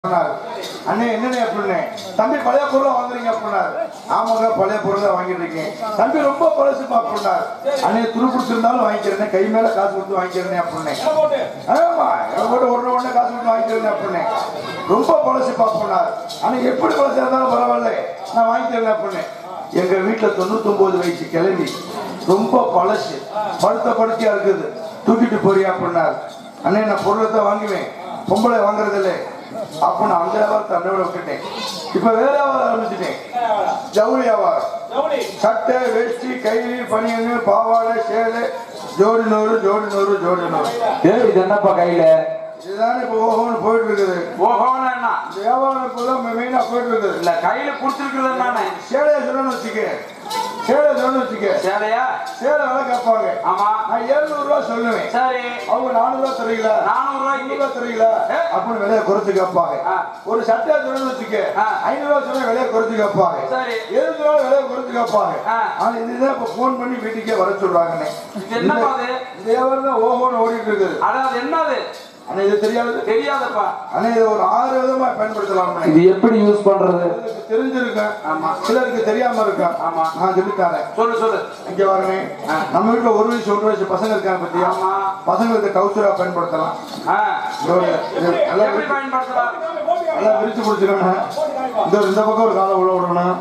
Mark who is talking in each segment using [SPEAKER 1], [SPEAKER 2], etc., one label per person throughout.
[SPEAKER 1] சொன்னாரு. அண்ணே என்னண்ணே அப்படின்னு தம்பி பழைய பொருளை வாங்குறீங்க அப்படின்னாரு ஆமாங்க பழைய பொருளை வாங்கிட்டு இருக்கேன் தம்பி ரொம்ப பழசுப்பா அப்படின்னாரு அண்ணே துரு கொடுத்துருந்தாலும் வாங்கிக்கிறேன் கை மேல காசு கொடுத்து வாங்கிக்கிறேன் அப்படின்னு ஆமா எவ்வளவு போட்டு உடனே உடனே காசு கொடுத்து வாங்கிக்கிறேன் அப்படின்னு ரொம்ப பழசுப்பா அப்படின்னாரு ஆனா எப்படி பழசா இருந்தாலும் பரவாயில்ல நான் வாங்கிக்கிறேன் அப்படின்னு எங்க வீட்டுல தொண்ணூத்தொன்பது வயசு கிளம்பி ரொம்ப பழசு படுத்த படுக்கையா இருக்குது தூக்கிட்டு போறியா அப்படின்னாரு அண்ணே நான் பொருளை தான் வாங்குவேன் பொம்பளை வாங்குறது இல்லை அப்போ நான் அந்த வியாபாரம் தன்னோட விட்டுட்டேன் இப்ப வேற வியாபாரம் ஆரம்பிச்சுட்டேன் ஜவுளி வியாபாரம் சட்டை வேஷ்டி கைலி பனியனு பாவாடை சேலை ஜோடி நூறு ஜோடி நூறு ஜோடி நூறு
[SPEAKER 2] ஏய் இது என்னப்பா கையில
[SPEAKER 1] இதுதானே இப்போ ஓஹோன்னு போயிட்டு இருக்குது
[SPEAKER 2] ஓஹோன்னு என்ன
[SPEAKER 1] இந்த வியாபாரம் இப்போதான் மெயினா போயிட்டு இருக்குது
[SPEAKER 2] இல்ல கையில குடுத்துருக்குறது என்னன்னு
[SPEAKER 1] சேலையை சொல்லணும்னு வச்சுக்க சேலையை சொல்லணும்னு வச்சுக்க
[SPEAKER 2] சேலையா
[SPEAKER 1] சேலை விலை கேட்பாங்க
[SPEAKER 2] ஆமா
[SPEAKER 1] நான் எழுநூறு ரூபா சொல்லுவேன்
[SPEAKER 2] சரி
[SPEAKER 1] அவங்க நானூறு ரூபா தரீங்களா
[SPEAKER 2] நானூறு ரூபாய்க்கு
[SPEAKER 1] ஐநூறு ரூபா தரீங்களா அப்படின்னு விலையை குறைச்சு கேட்பாங்க
[SPEAKER 2] ஆ.
[SPEAKER 1] ஒரு சட்டை சொல்லணும்னு வச்சுக்க
[SPEAKER 2] ஆ.
[SPEAKER 1] ஐநூறு ரூபா சொன்னா விலையை குறைச்சு கேட்பாங்க
[SPEAKER 2] சரி
[SPEAKER 1] எழுபது ரூபா விலையை குறைச்சு கேட்பாங்க
[SPEAKER 2] ஆ.
[SPEAKER 1] ஆனா இதுதான் இப்ப போன் பண்ணி வீட்டுக்கே வர சொல்றாங்கண்ணே
[SPEAKER 2] இது என்னப்பா அது?
[SPEAKER 1] இந்த வியாபாரம் தான் ஓஹோன்னு ஓடிட்டு இருக்குது
[SPEAKER 2] அட அது என்னது
[SPEAKER 1] ஆனா இது தெரியாது
[SPEAKER 2] தெரியாதப்பா
[SPEAKER 1] ஆனா இதை ஒரு ஆறு விதமா பயன்படுத்தலாம்
[SPEAKER 2] இது எப்படி யூஸ் பண்றது
[SPEAKER 1] சிலருக்கு தெரிஞ்சிருக்கேன்
[SPEAKER 2] ஆமா.
[SPEAKER 1] சிலருக்கு தெரியாம இருக்கேன்
[SPEAKER 2] ஆமா.
[SPEAKER 1] நான் சொல்லித்தாரேன்
[SPEAKER 2] சொல்லு சொல்லு
[SPEAKER 1] இங்க பாருங்க நம்ம வீட்டுல ஒரு வயசு ஒன்றரை வயசு பசங்க இருக்காங்க பத்தியா
[SPEAKER 2] ஆமா.
[SPEAKER 1] பசங்களுக்கு டவுசரா பயன்படுத்தலாம்
[SPEAKER 2] ஆ.
[SPEAKER 1] இதோ இது நல்லா
[SPEAKER 2] எப்படி
[SPEAKER 1] விரிச்சு-
[SPEAKER 2] பயன்படுத்தலாம்
[SPEAKER 1] நல்லா விரிச்சு பிடிச்சிக்கணும் இந்த ஒரு இந்த பக்கம் ஒரு காலை உள்ள விடணும்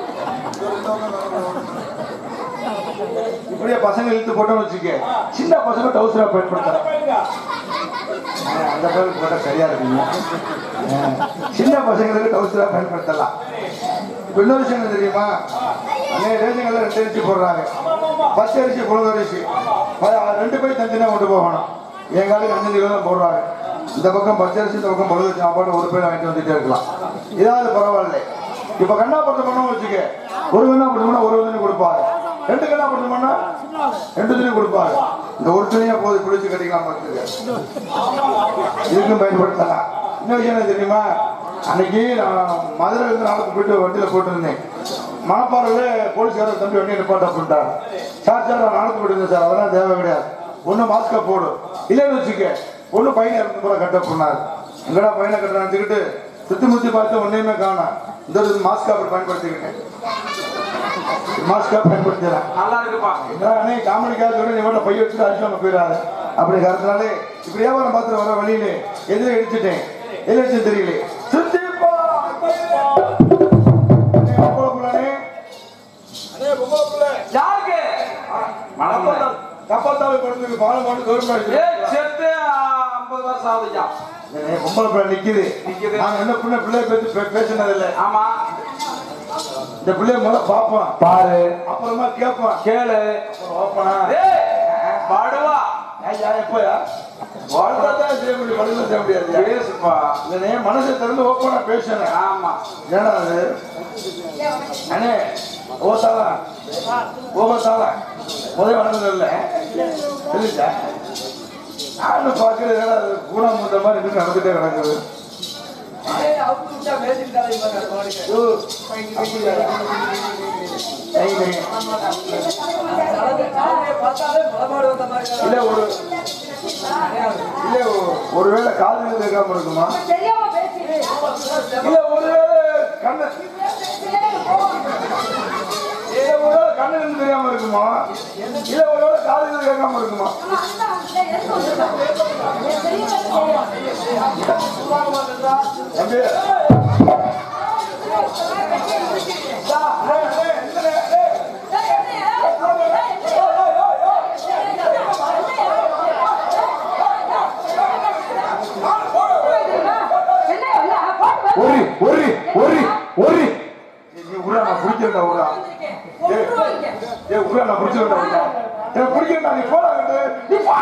[SPEAKER 1] இப்படியே பசங்க இழுத்து போட்டோம்னு வச்சுக்க சின்ன பசங்க டவுசரா பயன்படுத்தலாம் ஆ, அந்த பேருக்கு போட்டா சரியா இருக்குங்க ஆ, சின்ன பசங்களுக்கு டவுசரா பயன்படுத்தலாம் இப்ப இன்னொரு விஷயம் என்ன தெரியுமா அன்னைய ரேஷன்ல ரெண்டு அரிசி போடுறாங்க பத்து அரிசி புழுங்க அரிசி ப- ரெண்டு போய் தனித்தனியா கொண்டு போகணும் என் காலுக்கு அஞ்சு கிலோ தான் போடுறாங்க இந்த பக்கம் பச்சை அரிசி இந்த பக்கம் பழுது சாப்பாடு ஒரு பேர் வாங்கிட்டு வந்துட்டே இருக்கலாம் இதாவது பரவாயில்ல இப்ப கண்ணா பட்டு பண்ணோம் வச்சுக்க ஒரு கண்ணா பட்டு பண்ணா ஒரு துணி கொடுப்பாங்க ரெண்டு கண்ணா பட்டு பண்ணா ரெண்டு துணி கொடுப்பாங்க இந்த ஒரு துணியா போது பிடிச்சு கட்டிக்கலாம் பார்த்துக்க இதுக்கும் பயன்படுத்தலாம் இன்னும் விஷயம் என்ன தெரியுமா அன்னைக்கு நான் மதுரை இருந்து நாளுக்கு போயிட்டு வண்டியில போட்டிருந்தேன் மணப்பாறையில் போலீஸ்காரர் தம்பி வண்டியை நிப்பாட்ட பண்ணிட்டார் சார் சார் நான் நாளுக்கு போயிட்டு சார் அதெல்லாம் தேவை கிடையாது ஒன்று மாஸ்கை போடு இல்லைன்னு வச்சுக்க ஒன்று பையனை இருந்து கூட கட்ட பண்ணார் எங்கடா பையனை கட்ட நினச்சிக்கிட்டு சுத்தி முத்தி பார்த்து ஒன்றையுமே காணோம் இந்த ஒரு மாஸ்க் அப்படி பயன்படுத்திக்கிட்டேன் மாஸ்கா பயன்படுத்திடலாம்
[SPEAKER 2] நல்லா இருக்குப்பா
[SPEAKER 1] அண்ணே காமெடிக்காக சொல்லி நீ மட்டும் பைய வச்சுட்டு அடிச்சாம போயிடாது அப்படி கருத்துனாலே இப்படி வியாபாரம் பார்த்து வர வழியிலே எதிரே இடிச்சிட்டேன் எதிரே அடிச்சு தெரியல சுத்திப்பா
[SPEAKER 2] யாருக்கு மனப்பா
[SPEAKER 1] கப்பாத்தாவை குழந்தைக்கு பாலம் போட்டு கவர்மெண்ட்
[SPEAKER 2] ஏய் செத்து ஐம்பது வருஷம் ஆகுதுயா
[SPEAKER 1] பொம்பளை பிள்ளை நிக்குது
[SPEAKER 2] நிக்குது.
[SPEAKER 1] நாங்க என்ன பிள்ளை பிள்ளை பத்தி பே- பேசினது இல்ல
[SPEAKER 2] ஆமா
[SPEAKER 1] இந்த பிள்ளைய முதல்ல பார்ப்போம்
[SPEAKER 2] பாரு
[SPEAKER 1] அப்புறமா கேட்போம்
[SPEAKER 2] கேளு
[SPEAKER 1] அப்புறம் ஓப்பனா
[SPEAKER 2] ஏய் பாடுவா
[SPEAKER 1] ஐயா எப்பயா வாழ்றதான் செய்ய முடியும் மனசுல செய்ய முடியாது
[SPEAKER 2] பேசுப்பா
[SPEAKER 1] இல்லைண்ணே மனசை திறந்து ஓப்பனா பேசணும்
[SPEAKER 2] ஆமா
[SPEAKER 1] ஏடா அது அண்ணே ஓசாலா ஓசாலா முதல் வணக்கம் இல்லை இல்லைச்சா நானும் பார்க்கறது ஏடா அது கூடம் முட்ட மாதிரி இன்னும் நடந்துட்டே கிடக்குது ஐயோ, அப்படியா? சரிங்க. இல்ல ஒரு இல்ல ஒரு- ஒருவேளை காதல் கேட்காம இருக்குமா
[SPEAKER 3] தெரியாம பேசிடு
[SPEAKER 1] இல்ல ஒருவேளை கண்ணு இல்ல ஒருவேளை கண்ணு இருந்து தெரியாம இருக்குமா இல்ல ஒருவேளை காதல் கேட்காம இருக்குமா தம்பி ஒரு ஒரு ஒரு ஒரு நீ உரா நான் பிடிக்கிறதா உரா ஏ உரா நான் பிடிச்சிருந்தா உரா ஏ பிடிக்கிறதா நீ போடா கண்டு நீ போடா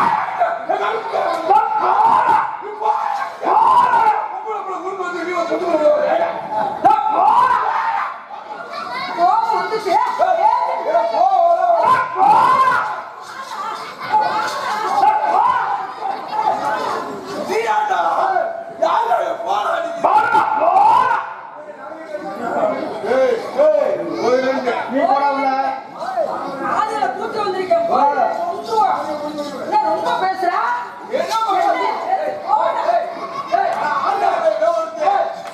[SPEAKER 1] நீ போடா உள்ள
[SPEAKER 3] ரொம்ப பேசுறா
[SPEAKER 1] என்ன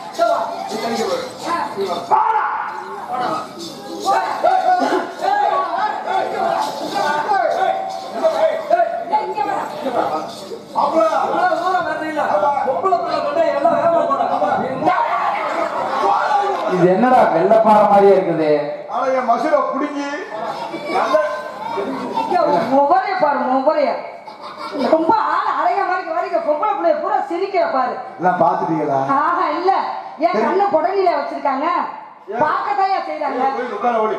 [SPEAKER 2] இது என்னடா வெள்ளப்பாறை மாதிரியே இருக்குது
[SPEAKER 1] ஆனா என் மசுரை புடுங்கி நல்ல
[SPEAKER 3] முகரைய பாரு முகரைய ரொம்ப ஆள் அறைய மாதிரி வரைக்கும் பொம்பளை பிள்ளைய பூரா சிரிக்கிற பாரு
[SPEAKER 1] எல்லாம் பாத்துட்டீங்களா
[SPEAKER 3] ஆஹா இல்ல ஏன் கண்ணு புடலில வச்சிருக்காங்க பார்க்கத்தாயா செய்றாங்க
[SPEAKER 1] போய் உட்கார ஓடி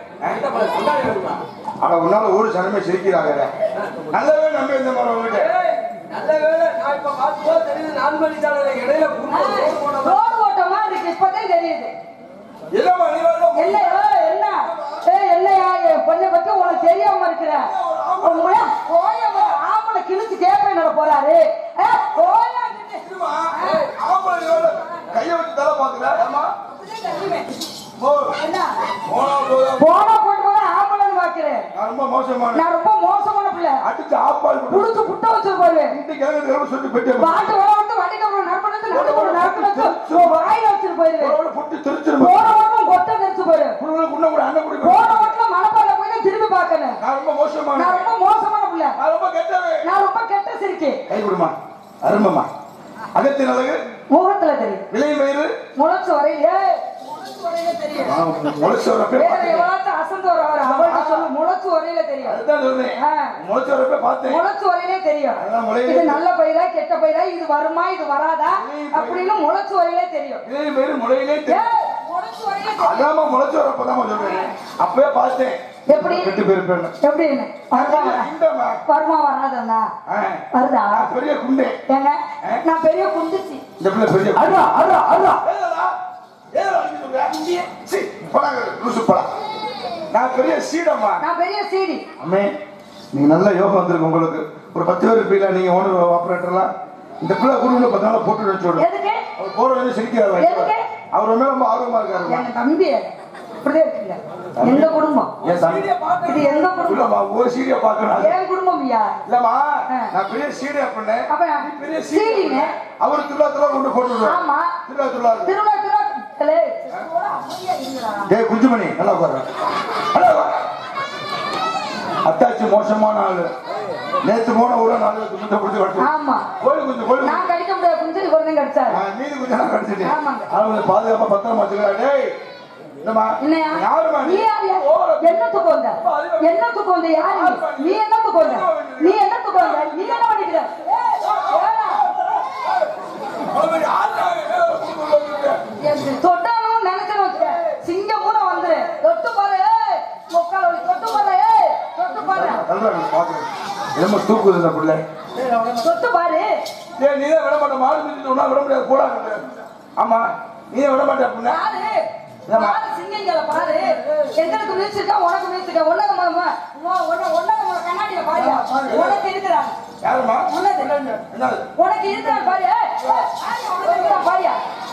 [SPEAKER 1] ஆனா உன்னால ஊரு சனமே சிரிக்கிறாங்க நல்லவே நம்பி இந்த மாதிரி உங்ககிட்ட
[SPEAKER 4] நல்ல வேலை நான் இப்ப பார்த்துதான் தெரியுது நான்கு வழிச்சாலையில இடையில குறுக்க ரோடு போனவன்.
[SPEAKER 3] ரோடு ஓட்டமா இருக்கு இப்பதான் தெரியுது
[SPEAKER 1] இல்லம்மா நீ வரணும்
[SPEAKER 3] என்ன ஏய், என்ன ஏய் என்னையா என் பொண்ணை பத்தி உனக்கு தெரியாம இருக்கிற உண்மையா கோய ஆம்பளை கிழிச்சு கேப்பை நட போறாரு ஏ, கோயா நின்னு.
[SPEAKER 1] கைய வச்சு தலை பாக்குற ஆமா போ.
[SPEAKER 3] என்ன
[SPEAKER 1] போனா போதும்.
[SPEAKER 3] போன போட்டு போது ஆம்பளைன்னு பாக்குறேன்
[SPEAKER 1] நான் ரொம்ப மோசமான
[SPEAKER 3] நான் ரொம்ப மோசமான பிள்ளை
[SPEAKER 1] அடிச்சு ஆப்பால் போட்டு
[SPEAKER 3] புடிச்சு புட்ட வச்சிருப்பாரு
[SPEAKER 1] இந்த கிழங்கு கிழங்கு சொல்லி பெட்டி
[SPEAKER 3] பாட்டு வர வந்து வண்டிக்கு ஒரு நற்படுத்து நடந்து ஒரு நற்படுத்து வாயில வச்சிட்டு போயிருவேன்
[SPEAKER 1] புட்டு திருச்சிருமா
[SPEAKER 3] போன ஓட்டம் கொட்டை தெரிச்சு போயிரு
[SPEAKER 1] குண்ண கூட அண்ணன் குடி
[SPEAKER 3] போன ஓட்டல மனப்பால போய் தான் திரும்பி பார்க்கணும்
[SPEAKER 1] நான் ரொம்ப மோசமான
[SPEAKER 3] நான் ரொம்ப மோசமான பிள்ளை
[SPEAKER 1] நான் ரொம்ப கெட்டவே
[SPEAKER 3] நான் ரொம்ப கெட்ட சிரிக்கி
[SPEAKER 1] கை கொடுமா அருமமா அகத்தின் அழகு
[SPEAKER 3] முகத்துல தெரியும்
[SPEAKER 1] விலை மயிறு
[SPEAKER 3] முளைச்சு வரையில முளைச்சு வரையில தெரியும்
[SPEAKER 1] முளைச்சு வரப்பே
[SPEAKER 3] வேற
[SPEAKER 1] பார்த்தேன்
[SPEAKER 3] எவ்வளவு அசந்து வர வர அவள்கிட்ட சொல்லு முளைச்சு வரையில தெரியும்
[SPEAKER 1] அதுதான் சொல்றேன்
[SPEAKER 3] ஆ.
[SPEAKER 1] முளைச்சு வரப்பே பார்த்தேன்
[SPEAKER 3] முளைச்சு வரையிலே தெரியும்
[SPEAKER 1] அதெல்லாம் முளையிலே
[SPEAKER 3] இது நல்ல பயிரா கெட்ட பயிரா இது வருமா இது வராதா அப்படின்னு முளைச்சு வரையிலே தெரியும்
[SPEAKER 1] விலை மயிறு முளையிலே தெரியும்
[SPEAKER 3] ஏய், முளைச்சு வரையிலே தெரியும்
[SPEAKER 1] அதாம முளைச்சு வரப்பதான் சொல்றேன் அப்பவே பார்த்தேன்
[SPEAKER 3] எப்படி
[SPEAKER 1] கெட்டு போயிருப்பேன்
[SPEAKER 3] எப்படின்னு வருதா வரா?
[SPEAKER 1] இந்தம்மா.
[SPEAKER 3] வருமா வராதா
[SPEAKER 1] ஆ.
[SPEAKER 3] வருதா
[SPEAKER 1] நான் பெரிய குண்டே
[SPEAKER 3] ஏங்க நான் பெரிய குண்டுச்சி
[SPEAKER 1] இந்த பிள்ளை பெரிய
[SPEAKER 2] அட்ரா அட்ரா அட்ரா
[SPEAKER 1] ஏதா ஏதா அடிச்சு சொல்ற சீ போடாங்க லூசு போடா நான் பெரிய சீடம்மா
[SPEAKER 3] நான் பெரிய சீடி
[SPEAKER 1] அம்மே நீங்க நல்ல யோகம் வந்திருக்கு உங்களுக்கு ஒரு பத்து பேர் இருப்பீங்களா நீங்க ஓனர் ஆபரேட்டர்லாம் இந்த பிள்ளை குடும்பம் பத்து நாளா போட்டு வச்சு விடு
[SPEAKER 3] எதுக்கு
[SPEAKER 1] அவர் போற வந்து சிரிக்கிறார்
[SPEAKER 3] எதுக்கு?
[SPEAKER 1] அவர் மேல ரொம்ப ஆர்வமா இருக்காரு
[SPEAKER 3] எங்க தம்பி இப்படியே இருக்குல்ல எங்க குடும்பம்
[SPEAKER 1] ஏன் தம்பி
[SPEAKER 3] இது எங்க குடும்பம்
[SPEAKER 1] இல்லம்மா ஒரு சீடியா பாக்கணும்
[SPEAKER 3] என் குடும்பம் ஐயா
[SPEAKER 1] இல்லம்மா
[SPEAKER 3] ஆ.
[SPEAKER 1] நான் பெரிய சீடியா பண்ணேன்
[SPEAKER 3] அப்ப
[SPEAKER 1] நீ பெரிய
[SPEAKER 3] சீடிங்க
[SPEAKER 1] அவர் திருவிழா திருவிழா கொண்டு போட்டு விடுவார்
[SPEAKER 3] ஆமா
[SPEAKER 1] திருவிழா திருவிழா
[SPEAKER 3] திருவிழா திருவிழா ஏலே, போடா, அமைதியா இருங்கடா.
[SPEAKER 1] டேய் குஞ்சுமணி நல்லா உட்காரு நல்லா உட்காரு. அத்தாச்சி மோசமான ஆளு நேத்து போன ஊர நாலு குஞ்சத்தை பிடிச்சி கட்டு
[SPEAKER 3] ஆமா
[SPEAKER 1] கோழி குஞ்சு கோழி குஞ்சு.
[SPEAKER 3] நான் கடிக்க முடியாது குஞ்சு இவர் தான் கடிச்சாரு
[SPEAKER 1] ஆ, மீதி குஞ்சு நான் கடிச்சிட்டேன்
[SPEAKER 3] ஆமாங்க.
[SPEAKER 1] ஆனா கொஞ்சம் பாதுகாப்பா பத்திரமா வச்சுக்கிறா டேய் என்னம்மா
[SPEAKER 3] என்னையா
[SPEAKER 1] யாருமா
[SPEAKER 3] நீ யாரு என்னத்துக்கு வந்த என்னத்துக்கு வந்த யாரு நீ? நீ என்னத்துக்கு வந்த நீ என்னத்துக்கு வந்த நீ என்ன பண்ணிக்கிற ஏய், ஏடா. எனக்கு தொட்டாலும் நினைச்சு வச்சுக்க சிங்கம் பூரா வந்துரு தொட்டு பாரு ஏய், முக்கால் வலி தொட்டு பாரு ஏய், தொட்டு பாரு
[SPEAKER 1] நல்லா இருக்கு, பாக்குறேன் என்னமோ தூக்குது இந்த பிள்ளை
[SPEAKER 3] தொட்டு பாரு
[SPEAKER 1] டேய் நீ தான் விட மாட்டேன் மாடு மிதிச்சு ஒன்றா விட முடியாது கூட ஆமா நீ தான் விட மாட்டேன் அப்படின்னா
[SPEAKER 3] பாரு
[SPEAKER 1] ஏம்மா?
[SPEAKER 3] பாரு சிங்கங்களை பாரு எங்களுக்கு மிதிச்சிருக்கா உனக்கு மிதிச்சிருக்கா ஒன்னக மரமா ஒன்னக மரம் கண்ணாடியில பாரு உனக்கு இருக்கிறான்
[SPEAKER 1] யாருமா
[SPEAKER 3] உனக்கு
[SPEAKER 1] என்னது
[SPEAKER 3] உனக்கு இருக்கிறான் பாரு ஏய், பாரு, உனக்கு இருக்கிறான் பாரியா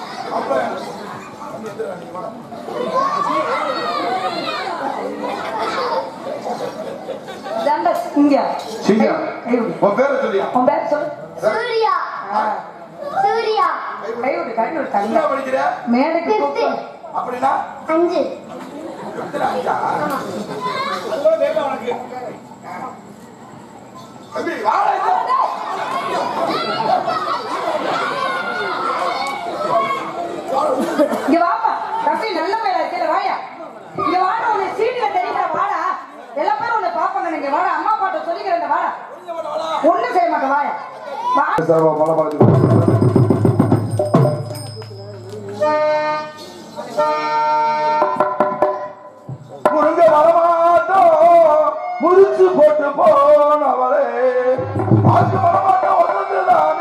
[SPEAKER 3] தண்ட இங்க
[SPEAKER 1] சிங்கம்
[SPEAKER 3] கை விடு.
[SPEAKER 1] உன் பேரை சொல்லியா
[SPEAKER 3] உன் பேர் சொல்லு
[SPEAKER 5] சூர்யா
[SPEAKER 3] ஆ,
[SPEAKER 5] சூர்யா
[SPEAKER 3] கை விடு கை விடு
[SPEAKER 1] என்ன
[SPEAKER 3] தண்ணி
[SPEAKER 1] படிக்கிற
[SPEAKER 3] மேடைக்கு
[SPEAKER 5] Fifth.
[SPEAKER 3] கூப்பிட்டு
[SPEAKER 1] அப்படின்னா
[SPEAKER 5] அஞ்சு
[SPEAKER 1] எத்தனை அஞ்சா? அதெல்லாம் தெரியல உனக்கு. தம்பி, வாடா இங்க.
[SPEAKER 3] இங்க வாப்பா தம்பி நல்ல மேல இருக்கல வாயா இங்க வாடா உன்னை சீட்ல தெரியுற வாடா எல்லா பேரும் உன்னை பாப்பாங்க நீங்க வாடா அம்மா பாட்ட சொல்லிக்கிறேன் வாடா ஒண்ணும் செய்ய மாட்டேன் வாயா வா
[SPEAKER 1] சர்வ மலபாலத்துக்கு. முருங்க வரமாட்டோம் முறிச்சு போட்டு போனவளே ஆச்சு வரமாட்டோம் ஒன்றுதான்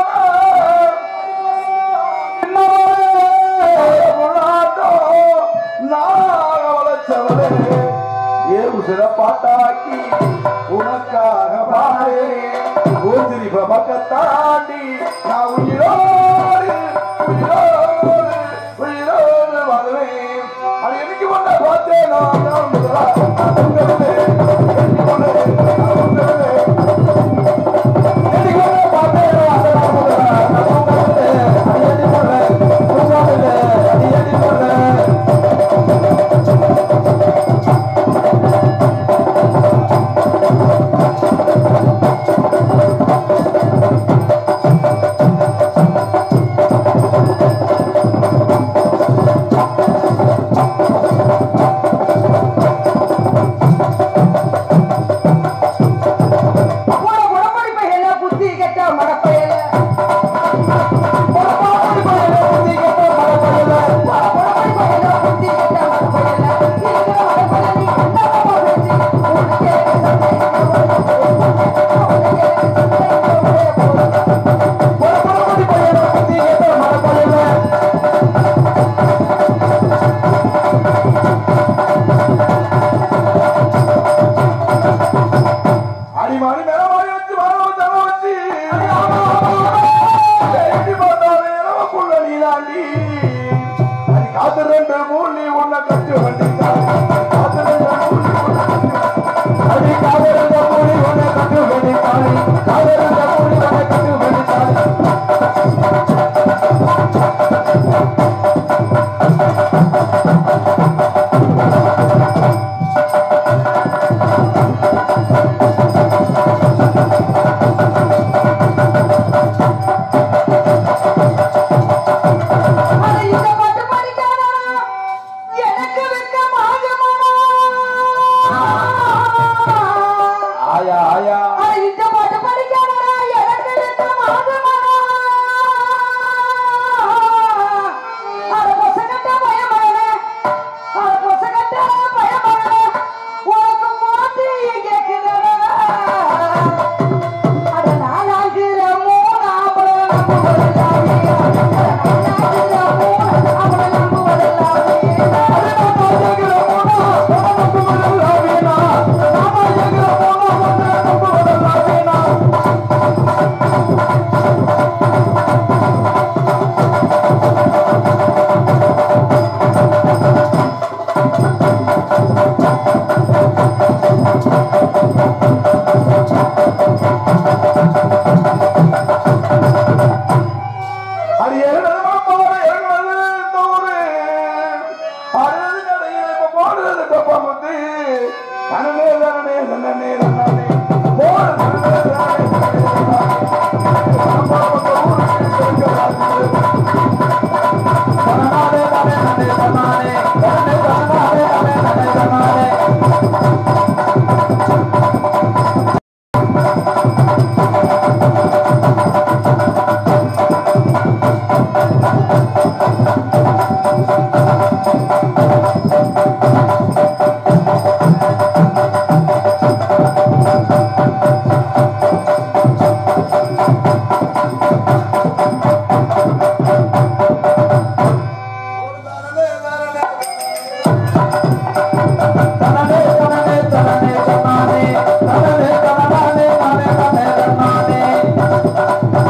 [SPEAKER 1] பாட்டாக்கி உனக்காக பாடு ஊந்திரி பக்கத்தாண்டி நான் உயிரோடு உயிரோடு உயிரோடு வருவேன் அது எனக்கு கொண்ட பார்த்தேன் நான் தான் முதலா நான் உங்களே எனக்கு கொண்டு நான் உங்களே எனக்கு கொண்ட பார்த்தேன் நான் தான் முதலா நான் உங்களே அடி அடி போடுறேன் உங்களே அடி அடி போடுறேன்
[SPEAKER 3] போட உடம்படி பையல புத்தி கெட்ட மடப்பையல போட உடம்படி பையல புத்தி கெட்ட மடப்பையல போட உடம்படி பையல புத்தி கெட்ட மடப்பையல இருக்கிற மடப்பையல நீ என்ன பாப்பா பேசி உனக்கு
[SPEAKER 1] அடி மாறி மேல மாறி வச்சு வாழ தலை வச்சு எப்படி பார்த்தாலும் இளவக்குள்ள நீதாண்டி அடி காத்து ரெண்டு மூலி உன்னை கட்டு வண்டிதான் காத்து ரெண்டு மூலி உன்னை கட்டு அடி காத்து ரெண்டு மூலி உன்னை கட்டு வண்டித்தாளி காத்து ரெண்டு மூலி உன்னை கட்டு வண்டித்தாளி
[SPEAKER 3] அட இந்த பாட்டு படிக்காதா எனக்கு வெக்கமாகுமாடா
[SPEAKER 1] ஆயா ஆயா
[SPEAKER 3] அட இந்த பாட்டு படிக்காதா எனக்கு வெக்கமாகுமாடா அட பொசகட்ட பயமடனே அட பொசகட்ட பயமடனே உனக்கு மோட்டி கேக்குதடா அட நானாகிற மூணாம்பளம் நம்புவதில்லாமே நானாகிற மூணாம்பளம் நம்புவதில்லாமே அட நானாகிற மூணாம்பளம் நம்புவதில்லாமே நானாகிற மூணாம்பளம் நம்புவதில்லாமே
[SPEAKER 1] அது ஏறுனது போற ஏறுனது இந்த ஊரு அழுது நடையில் இப்ப போடுறது டப்பா முத்து தனனே தனனே தனனே தனனே போடு தனனே தனனே தனனே தனனே தனனே தனனே தனனே தனனே தனனே தனனே தனனே தனனே தனனே தனனே தனனே தனனே தனனே தனனே தனனே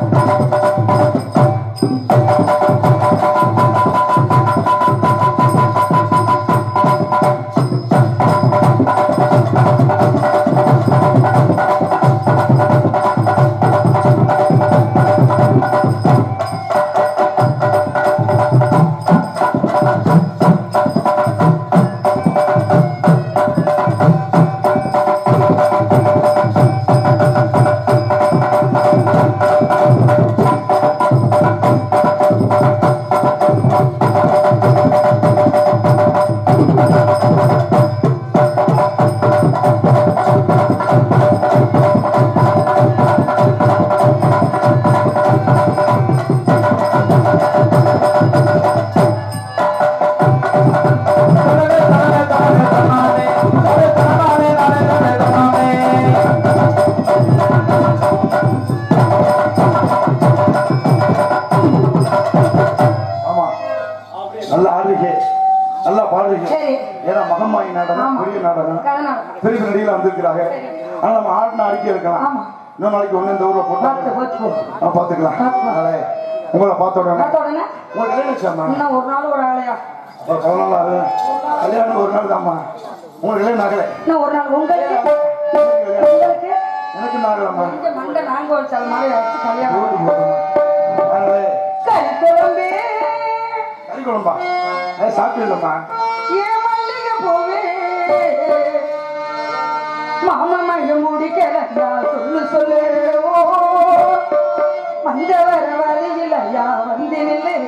[SPEAKER 1] ஆமா நல்லா ஆடுறீங்க நல்லா பாடுறீங்க
[SPEAKER 3] சரி.
[SPEAKER 1] ஏன்னா மகமாயி நாடகம்
[SPEAKER 3] ஆமா.
[SPEAKER 1] பெரிய நாடகம்
[SPEAKER 3] கதனா
[SPEAKER 1] பெரிய பெரிய நடிகர்கள் வந்திருக்கிறாங்க ஆனா நம்ம ஆடின அறிக்கை இருக்கலாம்
[SPEAKER 3] ஆமா.
[SPEAKER 1] இன்னொரு நாளைக்கு ஒண்ணு இந்த ஊர்ல
[SPEAKER 3] பார்த்து
[SPEAKER 1] போட்டு
[SPEAKER 3] போச்சு போ
[SPEAKER 1] பாத்துக்கலாம்
[SPEAKER 3] பார்த்துக்கலாம்.
[SPEAKER 1] அதனால உங்களை பார்த்த உடனே
[SPEAKER 3] பார்த்த உடனே
[SPEAKER 1] உங்க கல்யாணம் சாமா
[SPEAKER 3] இன்னும் ஒரு நாள் ஒரு ஆளையா
[SPEAKER 1] பதினாலு ஆகுது கல்யாணம் ஒரு நாள் தாம்மா உங்களுக்கு கல்யாணம் ஆகலை
[SPEAKER 3] இன்னும் ஒரு நாள் உங்களுக்கு உங்களுக்கு
[SPEAKER 1] எனக்கு நாகலம்மா
[SPEAKER 3] இந்த மண்டை நாங்க வச்சால் மாதிரி வச்சு கல்யாணம்
[SPEAKER 1] அதனால
[SPEAKER 3] கறி குழம்பே
[SPEAKER 1] கறி குழம்பா அது சாப்பிடலம்மா
[SPEAKER 3] ஏன் மல்லிகை போவே மாமா மழை முடிக்கலையா சொல்லு சொல்லு ஓ வந்த வர வழியிலையா வந்து நில்லு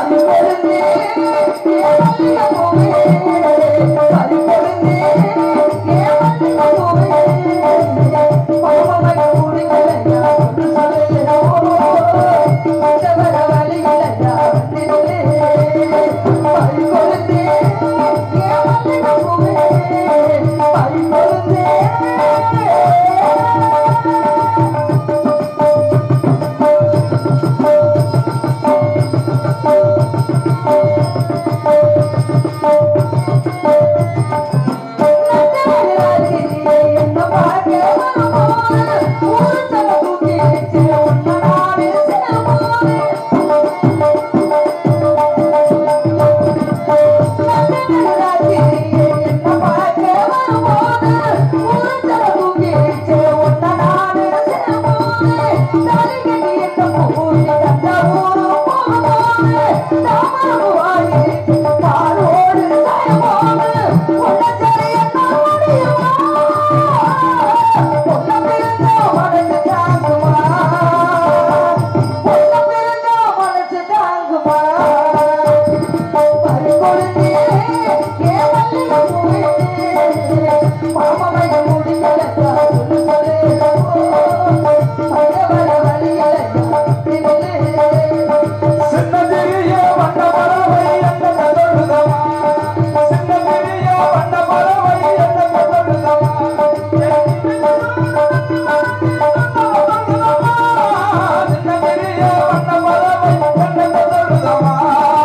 [SPEAKER 1] சின்னஞ்சிறிய வண்ண பறவை என்ன கதழுதமா சின்னஞ்சிறிய வண்ண பறவை என்ன கதழுதமா சின்னஞ்சிறிய வண்ண பறவை என்ன கதழுதமா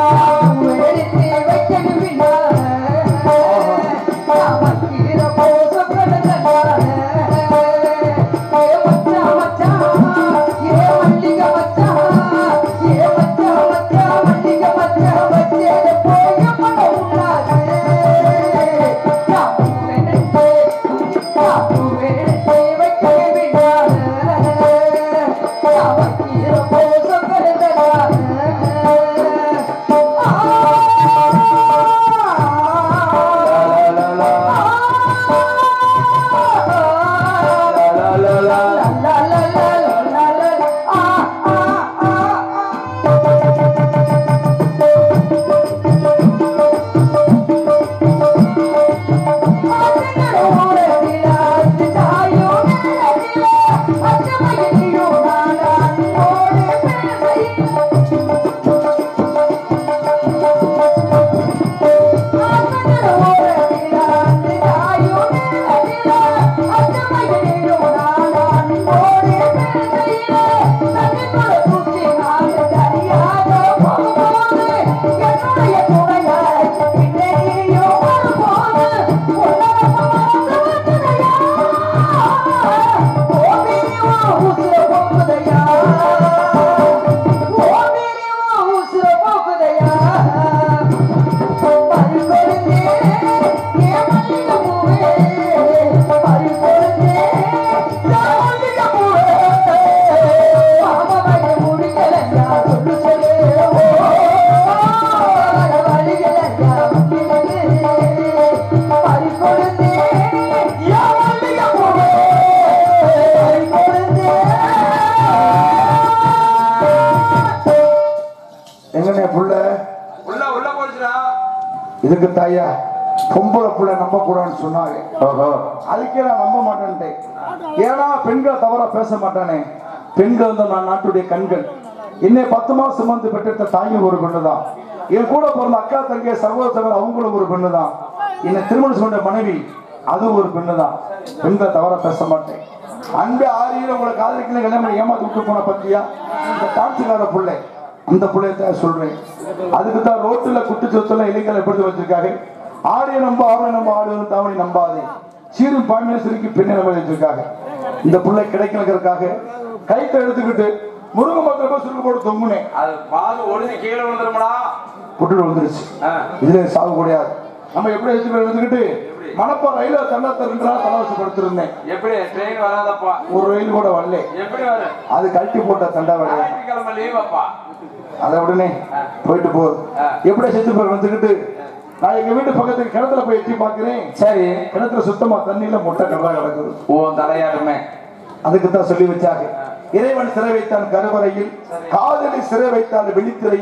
[SPEAKER 1] எங்கண்ணே புள்ள
[SPEAKER 4] உள்ள உள்ள போச்சுடா
[SPEAKER 1] இதுக்கு தாயா பொம்பளை புள்ள நம்ப கூடாதுன்னு சொன்னாங்க
[SPEAKER 2] ஓஹோ
[SPEAKER 1] அதுக்கே நான் நம்ப மாட்டேன்ட்டேன் ஏன்னா பெண்கள் தவறா பேச மாட்டானே பெண்கள் வந்து நான் நாட்டுடைய கண்கள் என்னை பத்து மாசம் சுமந்து பெற்றெடுத்த தாயும் ஒரு பெண்ணு தான் என் கூட பிறந்த அக்கா தங்கை சகோதர சகோதரர் அவங்களும் ஒரு பெண்ணு தான் என்னை திருமணம் சொன்ன மனைவி அதுவும் ஒரு பெண்ணு தான் பெண்களை தவறா பேச மாட்டேன் அன்பு ஆரியில் உங்களை காதலிக்கல கல்யாணம் பண்ணி ஏமாத்தி விட்டு போன பத்தியா இந்த டாக்ஸிக்கார பிள்ளை அந்த பிள்ளைய தான் சொல்றேன் அதுக்கு தான் ரோட்டுல குட்டுச்சொத்துல இளைஞர்கள் எப்படி வச்சிருக்காங்க ஆடிய நம்ப ஆவணை நம்ப ஆடுவது தாவணி நம்பாதே சீரும் பாமியை சுருக்கி பெண்ணை நம்ப வச்சிருக்காங்க இந்த பிள்ளை கிடைக்கிறதுக்காக கைத்தை எடுத்துக்கிட்டு முருங்க மரத்துல போய் சுருக்கு போட்டு தொங்குனேன்
[SPEAKER 4] அது பால் ஒழுங்கு கீழே விழுந்துருமடா
[SPEAKER 1] புட்டு வந்துருச்சு
[SPEAKER 4] ஆ.
[SPEAKER 1] இதுல சாக முடியாது நம்ம எப்படி வச்சு எடுத்துக்கிட்டு மணப்பா ரயில தள்ளத்தை ரெண்டு நாள் தலை வச்சு படுத்திருந்தேன்
[SPEAKER 4] எப்படி ட்ரெயின் வராதப்பா
[SPEAKER 1] ஒரு ரயில் கூட வரல
[SPEAKER 4] எப்படி வரும்
[SPEAKER 1] அது கழட்டி போட்ட தண்டா வேலையா
[SPEAKER 4] ஞாயிற்றுக்கிழமை லீவ் அப்பா
[SPEAKER 1] அதை உடனே போயிட்டு போ எப்படி செத்து போய் வந்துக்கிட்டு நான் எங்க வீட்டு பக்கத்துக்கு கிணத்துல போய் எட்டி பாக்குறேன்
[SPEAKER 2] சரி
[SPEAKER 1] கிணத்துல சுத்தமா தண்ணியில முட்டை கடலா கிடக்குது
[SPEAKER 2] ஓ தலையாடுமே
[SPEAKER 1] அதுக்கு தான் சொல்லி வச்சாங்க இறைவன் சிறை வைத்தான் கருவறையில் காதலி சிறை வைத்தான் வெளித்திரையில்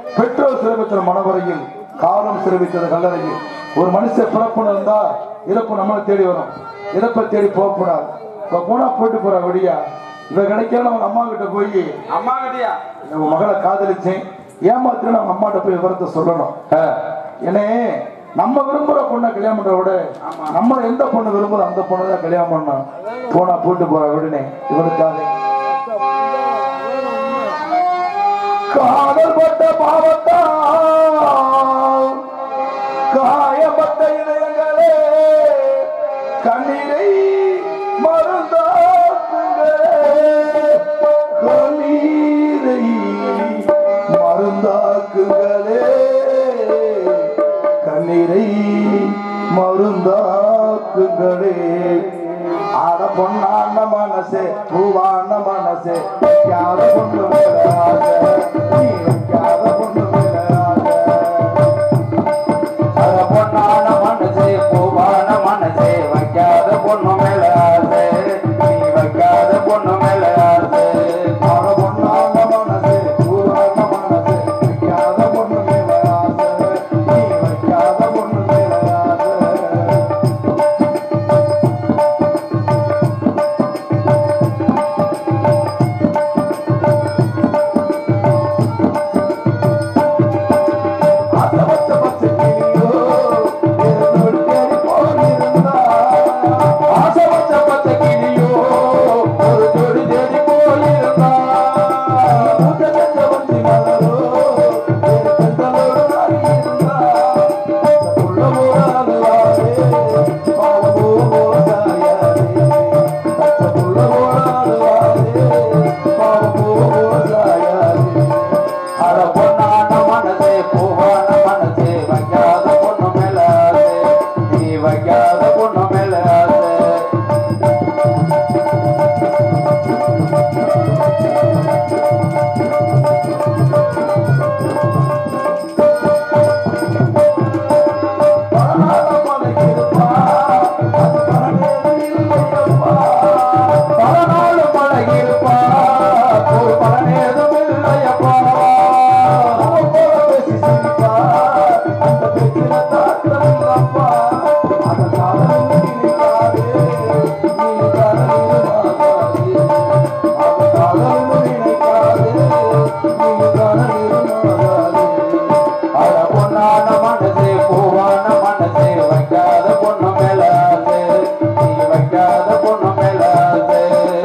[SPEAKER 1] பெற்றோர் சிறப்பித்த மனவரையில் காலம் சிறப்பித்தது கல்லறையில் ஒரு மனுஷன் பிறப்புன்னு இருந்தா இறப்பு நம்மளை தேடி வரும் இறப்பை தேடி போகக்கூடாது இப்ப போனா போயிட்டு போற வழியா இவ கிடைக்கல அவங்க அம்மா கிட்ட போய்
[SPEAKER 2] அம்மா கிட்டியா
[SPEAKER 1] உன் மகளை காதலிச்சேன் ஏமாத்திரம் நம்ம அம்மாட்ட போய் விவரத்தை சொல்லணும் ஏன்னே நம்ம விரும்புற பொண்ணை கல்யாணம் பண்ற விட நம்ம எந்த பொண்ணு விரும்புறோம் அந்த பொண்ணு தான் கல்யாணம் பண்ணணும் போனா போட்டு போற விடனே இவனுக்காக காதல் பட்ட பாவத்தால் காயப்பட்ட இதயங்களே கண்ணீரை மருந்தாக்குங்களே கண்ணீரை மருந்தாக்குங்களே கண்ணீரை மருந்தாக்குங்களே ஆட பொண்ணான மனசே பூவான மனசே வைக்காத பொண்ணு மேல ஆசை. நீ வைக்காத பொண்ணு மேல ஆசை.
[SPEAKER 2] அத பொண்ணான மனசே பூவான மனசே வைக்காத பொண்ணு மேல ஆசை நீ வைக்காத பொண்ணு மேல ஆசை
[SPEAKER 1] ஆட பொண்ணான மனசே பூவான மனசே வைக்காத பொண்ணு மேல ஆசை. நீ வைக்காத பொண்ணு மேல ஆசை. ஆசை வச்ச பச்சை கிளியோ, என்னோடு தேடி போயிருந்தா.
[SPEAKER 2] ஆசை வச்ச பச்சை கிளியோ ஒரு ஜோடி தேடி போயிருந்தா
[SPEAKER 1] பூத்த செவ்வந்தி மலரோ, என் செந்தலோடு ஆடியிருந்தா. உள்ள போராது வாரே, பாவமோ சாயாதே. உள்ள போராது வாரே, பாவமோ சாயாதே.
[SPEAKER 2] அட பொண்ணான மனசே பூவான மனசே வைக்காத பொண்ணு மேல ஆசை நீ வைக்காத பொண்ணு மேல ஆசை
[SPEAKER 1] பரநாதம் மலைக்கிருப்பா, அது பரநேரம் இல்லையப்பா.
[SPEAKER 2] பல நாள் பழகிருப்பா ஒரு பலனேதும் இல்லையப்பா
[SPEAKER 1] அவ போல பேசி சிரிப்பா, அந்த பேச்சில தாக்கம் இல்லப்பா. அந்த காதலும் நினைக்காதே, நீ கனவிலுமாகாதே. அந்த காதலும் நினைக்காதே, நீ கனவிலுமாகாதே.
[SPEAKER 2] அட பொண்ணான மனசே பூவான மனசே வைக்காத பொண்ணு மேல ஆசை நீ வைக்காத பொண்ணு மேல ஆசை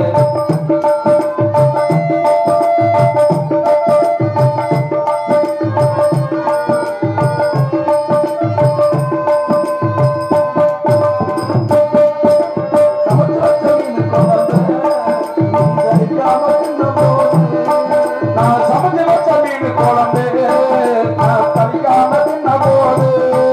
[SPEAKER 2] நான் சமைச்சு வச்ச மீன் குழம்பு நான் தவிக்காம தின்ன போது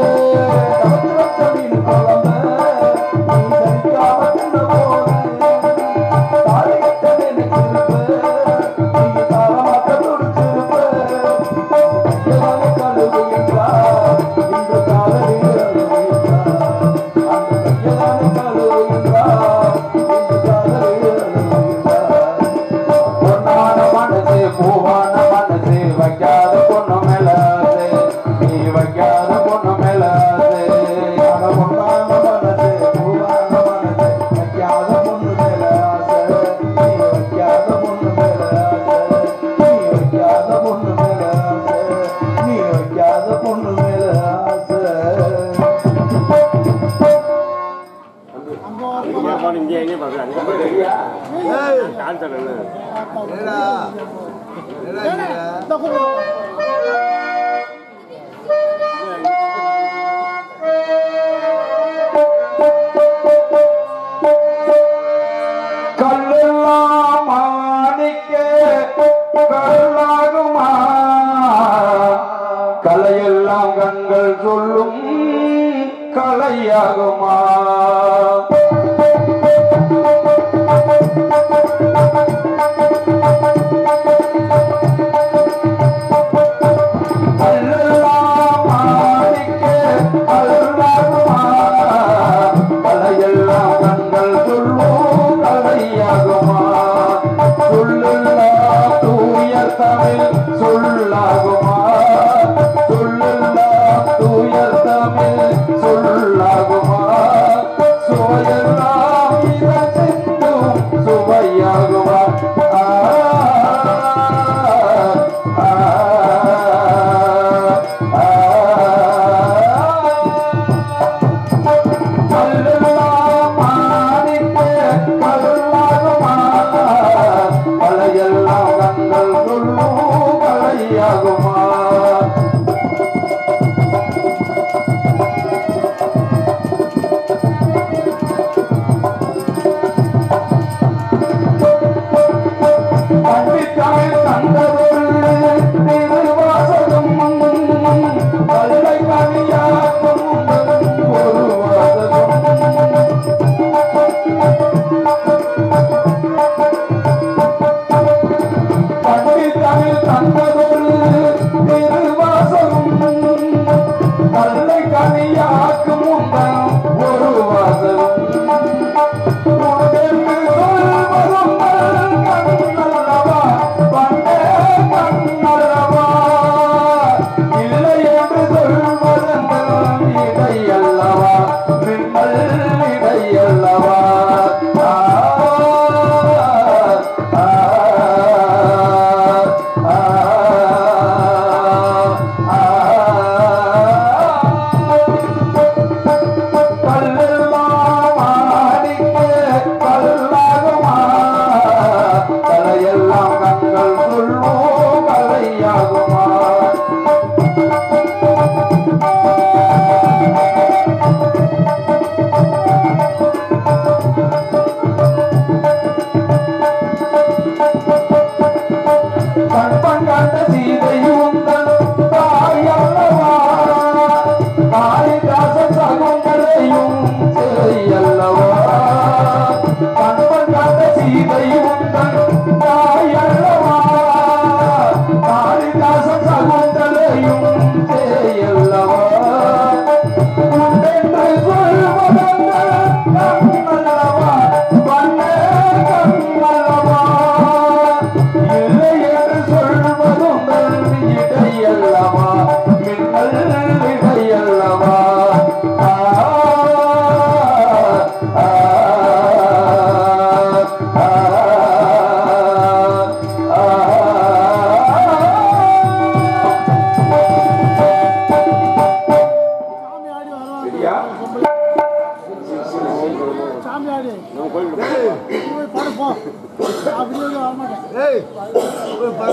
[SPEAKER 2] பொண்ணான மனசு பூவான மனசு வைக்காத பொண்ணு மேல ஆசை நீ வைக்காத பொண்ணு மேல ஆசை
[SPEAKER 1] பொண்ணு மேல ஆசை
[SPEAKER 2] கல்லெல்லாம் மாணிக்க கல்லாகுமா கலையெல்லாம் கண்கள் சொல்லும் கலையாகுமா கல்லெல்லாம் மாணிக்க கல்லாகுமா கலையெல்லாம் கண்கள் சொல்லும் கலையாகுமா சொல்லுல்லா தூய தமிழ் சொல்லாகுமா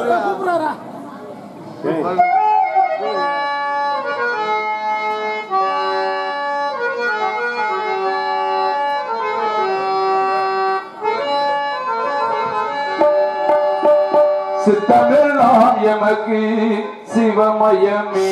[SPEAKER 2] சித்தமெல்லாம் எமக்கு சிவமயமே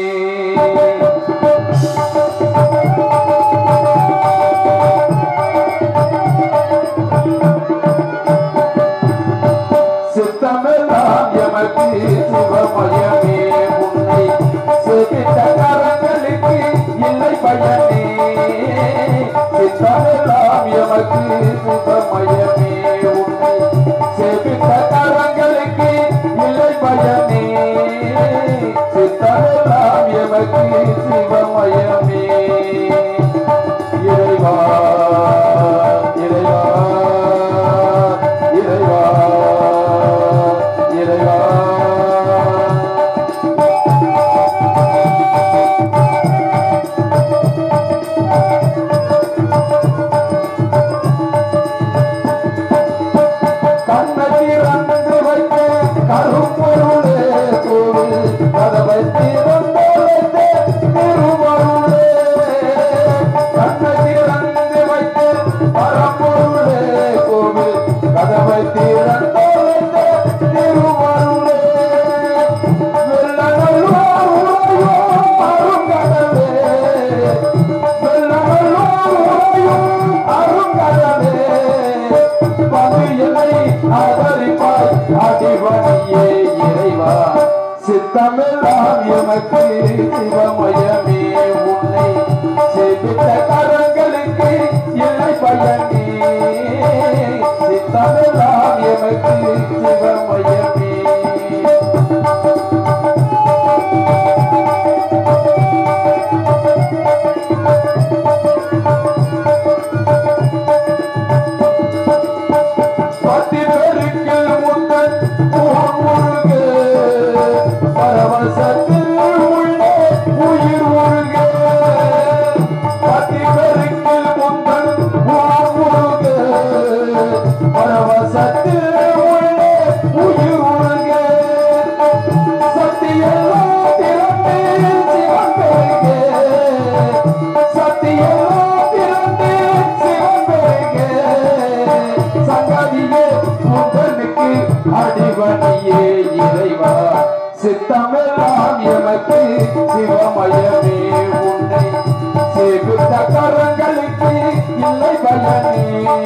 [SPEAKER 2] சித்தமெல்லாம் எமக்கு சிவமயமே உன்னை செவித்த கரங்களுக்கு இல்லை பயனே சித்தமெல்லாம் எமக்கு சிவமயமே உன்னை செவித்த கரங்களுக்கு இல்லை பயனே சித்தமெல்லாம் எமக்கு சிவமயமே இறைவா இறைவா இறைவா இறைவா கண்ணதிறந்து வைத்து கரும்பொருளே கோவில் கதவை திறந்து வைத்து திருமருளே கண்ணதிறந்து வைத்து பரம்பொருளே கோவில் கதவை திறந்து வைத்து திருமருளே வெள்ளநல்லூர் உறையும் அருங்கடலே வெள்ளநல்லூர் உறையும் அருங்கடலே பகையலை ஆதரிப்பாய் அடிவணியே இறைவா சித்தமெல்லாம் எமக்கு சிவமயமே உன்னை செவித்த கரங்களுக்கு இல்லை பயனே சித்தமெல்லாம் எமக்கு சிவமயமே பத்தி பெருக்கில் முத்தன் ஊர் முருகு பரவசத்தில் உள்ளே உயிர் முருகு பத்தி பெருக்கில் முத்தன் ஊர் முருகு பரவசத்தில் உள்ளே உயிர் முருகு சத்தியெல்லாம் திறந்து சிவன் பெருகே சத்தியெல்லாம் திறந்து சிவன் பெருகே சங்கதியே முதலுக்கு அடிவணியே இறைவா சித்தமெல்லாம் எமக்கு சிவமயமே உன்னை சேவித்த கரங்களுக்கு இல்லை பயனே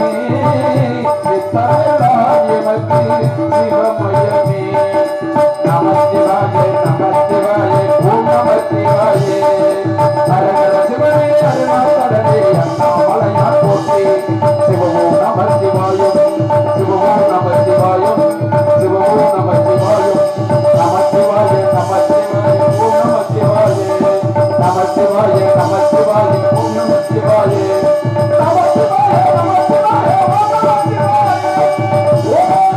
[SPEAKER 2] சித்தமெல்லாம் எமக்கு சிவமயமே நமச்சிவாய நமச்சிவாய ஓம் நமச்சிவாய ஹரஹர சிவனே அருணாசலனே அண்ணாமலையார் போற்றி சிவமோ நமச்சிவாயம் சிவமோ நமச்சிவாயம் சிவமோ நமச்சிவாயம் நமச்சிவாய நமச்சிவாய ஓம் நமச்சிவாய நமச்சிவாய நமச்சிவாய ஓம் நமச்சிவாய நமச்சிவாய நமச்சிவாய ஓம் நமச்சிவாய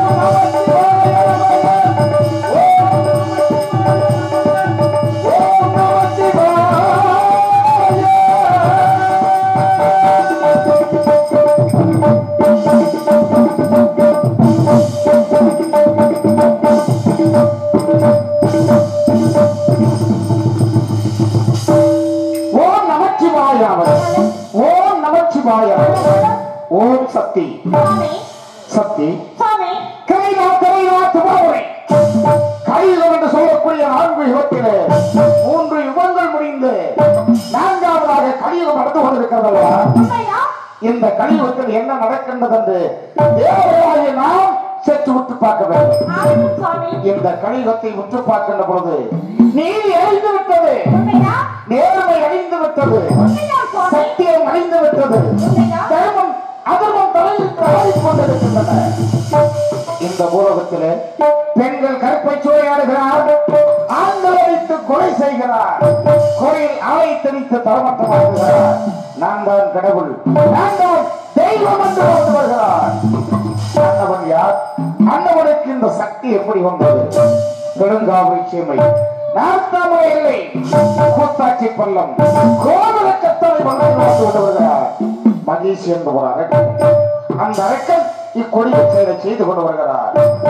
[SPEAKER 1] ஓம் நமச்சிவாயாவ ஓம் நமச்சிவாயாவ ஓம் சக்தி சக்தி கைலா கைலா துபாவரை கைலம் என்று சொல்லக்கூடிய நான்கு யுகத்திலே மூன்று யுகங்கள் முடிந்து நான்காவதாக கலியுகம் நடந்து கொண்டிருக்கிறதல்லவா இந்த கலியுகத்தில் என்ன நடக்கின்றது என்று தேவராய நாம் சற்று உற்று பார்க்க வேண்டும் இந்த கலியுகத்தை உற்று பார்க்கின்ற பொழுது நீதி அழிந்து விட்டது நேர்மை அழிந்து விட்டது சத்தியம் அழிந்து விட்டது தர்மம் அதர்மம் தலையில் ஆடிக் கொண்டிருக்கின்றன இந்த பூலோகத்திலே பெண்கள் கற்பை சூறையாடுகிறார் ஆண்கள் அடித்து கொலை செய்கிறார் கோயில் ஆலை தெரித்து தரமட்டமாக்குகிறார் நான் தான் கடவுள் நான் தான் தெய்வம் என்று கொண்டு வருகிறார் அண்ணவன் யார் அண்ணவனுக்கு இந்த சக்தி எப்படி வந்தது பெருங்காவரி சீமை நார்த்தாமலை இல்லை கூத்தாட்சி பள்ளம் கோவல கத்தலை மன்னன் வந்து விடுகிறார் மகேஷ் என்ற ஒரு அரக்கன் அந்த அரக்கன் இக்கொடியை செய்த செய்து கொண்டு வருகிறார்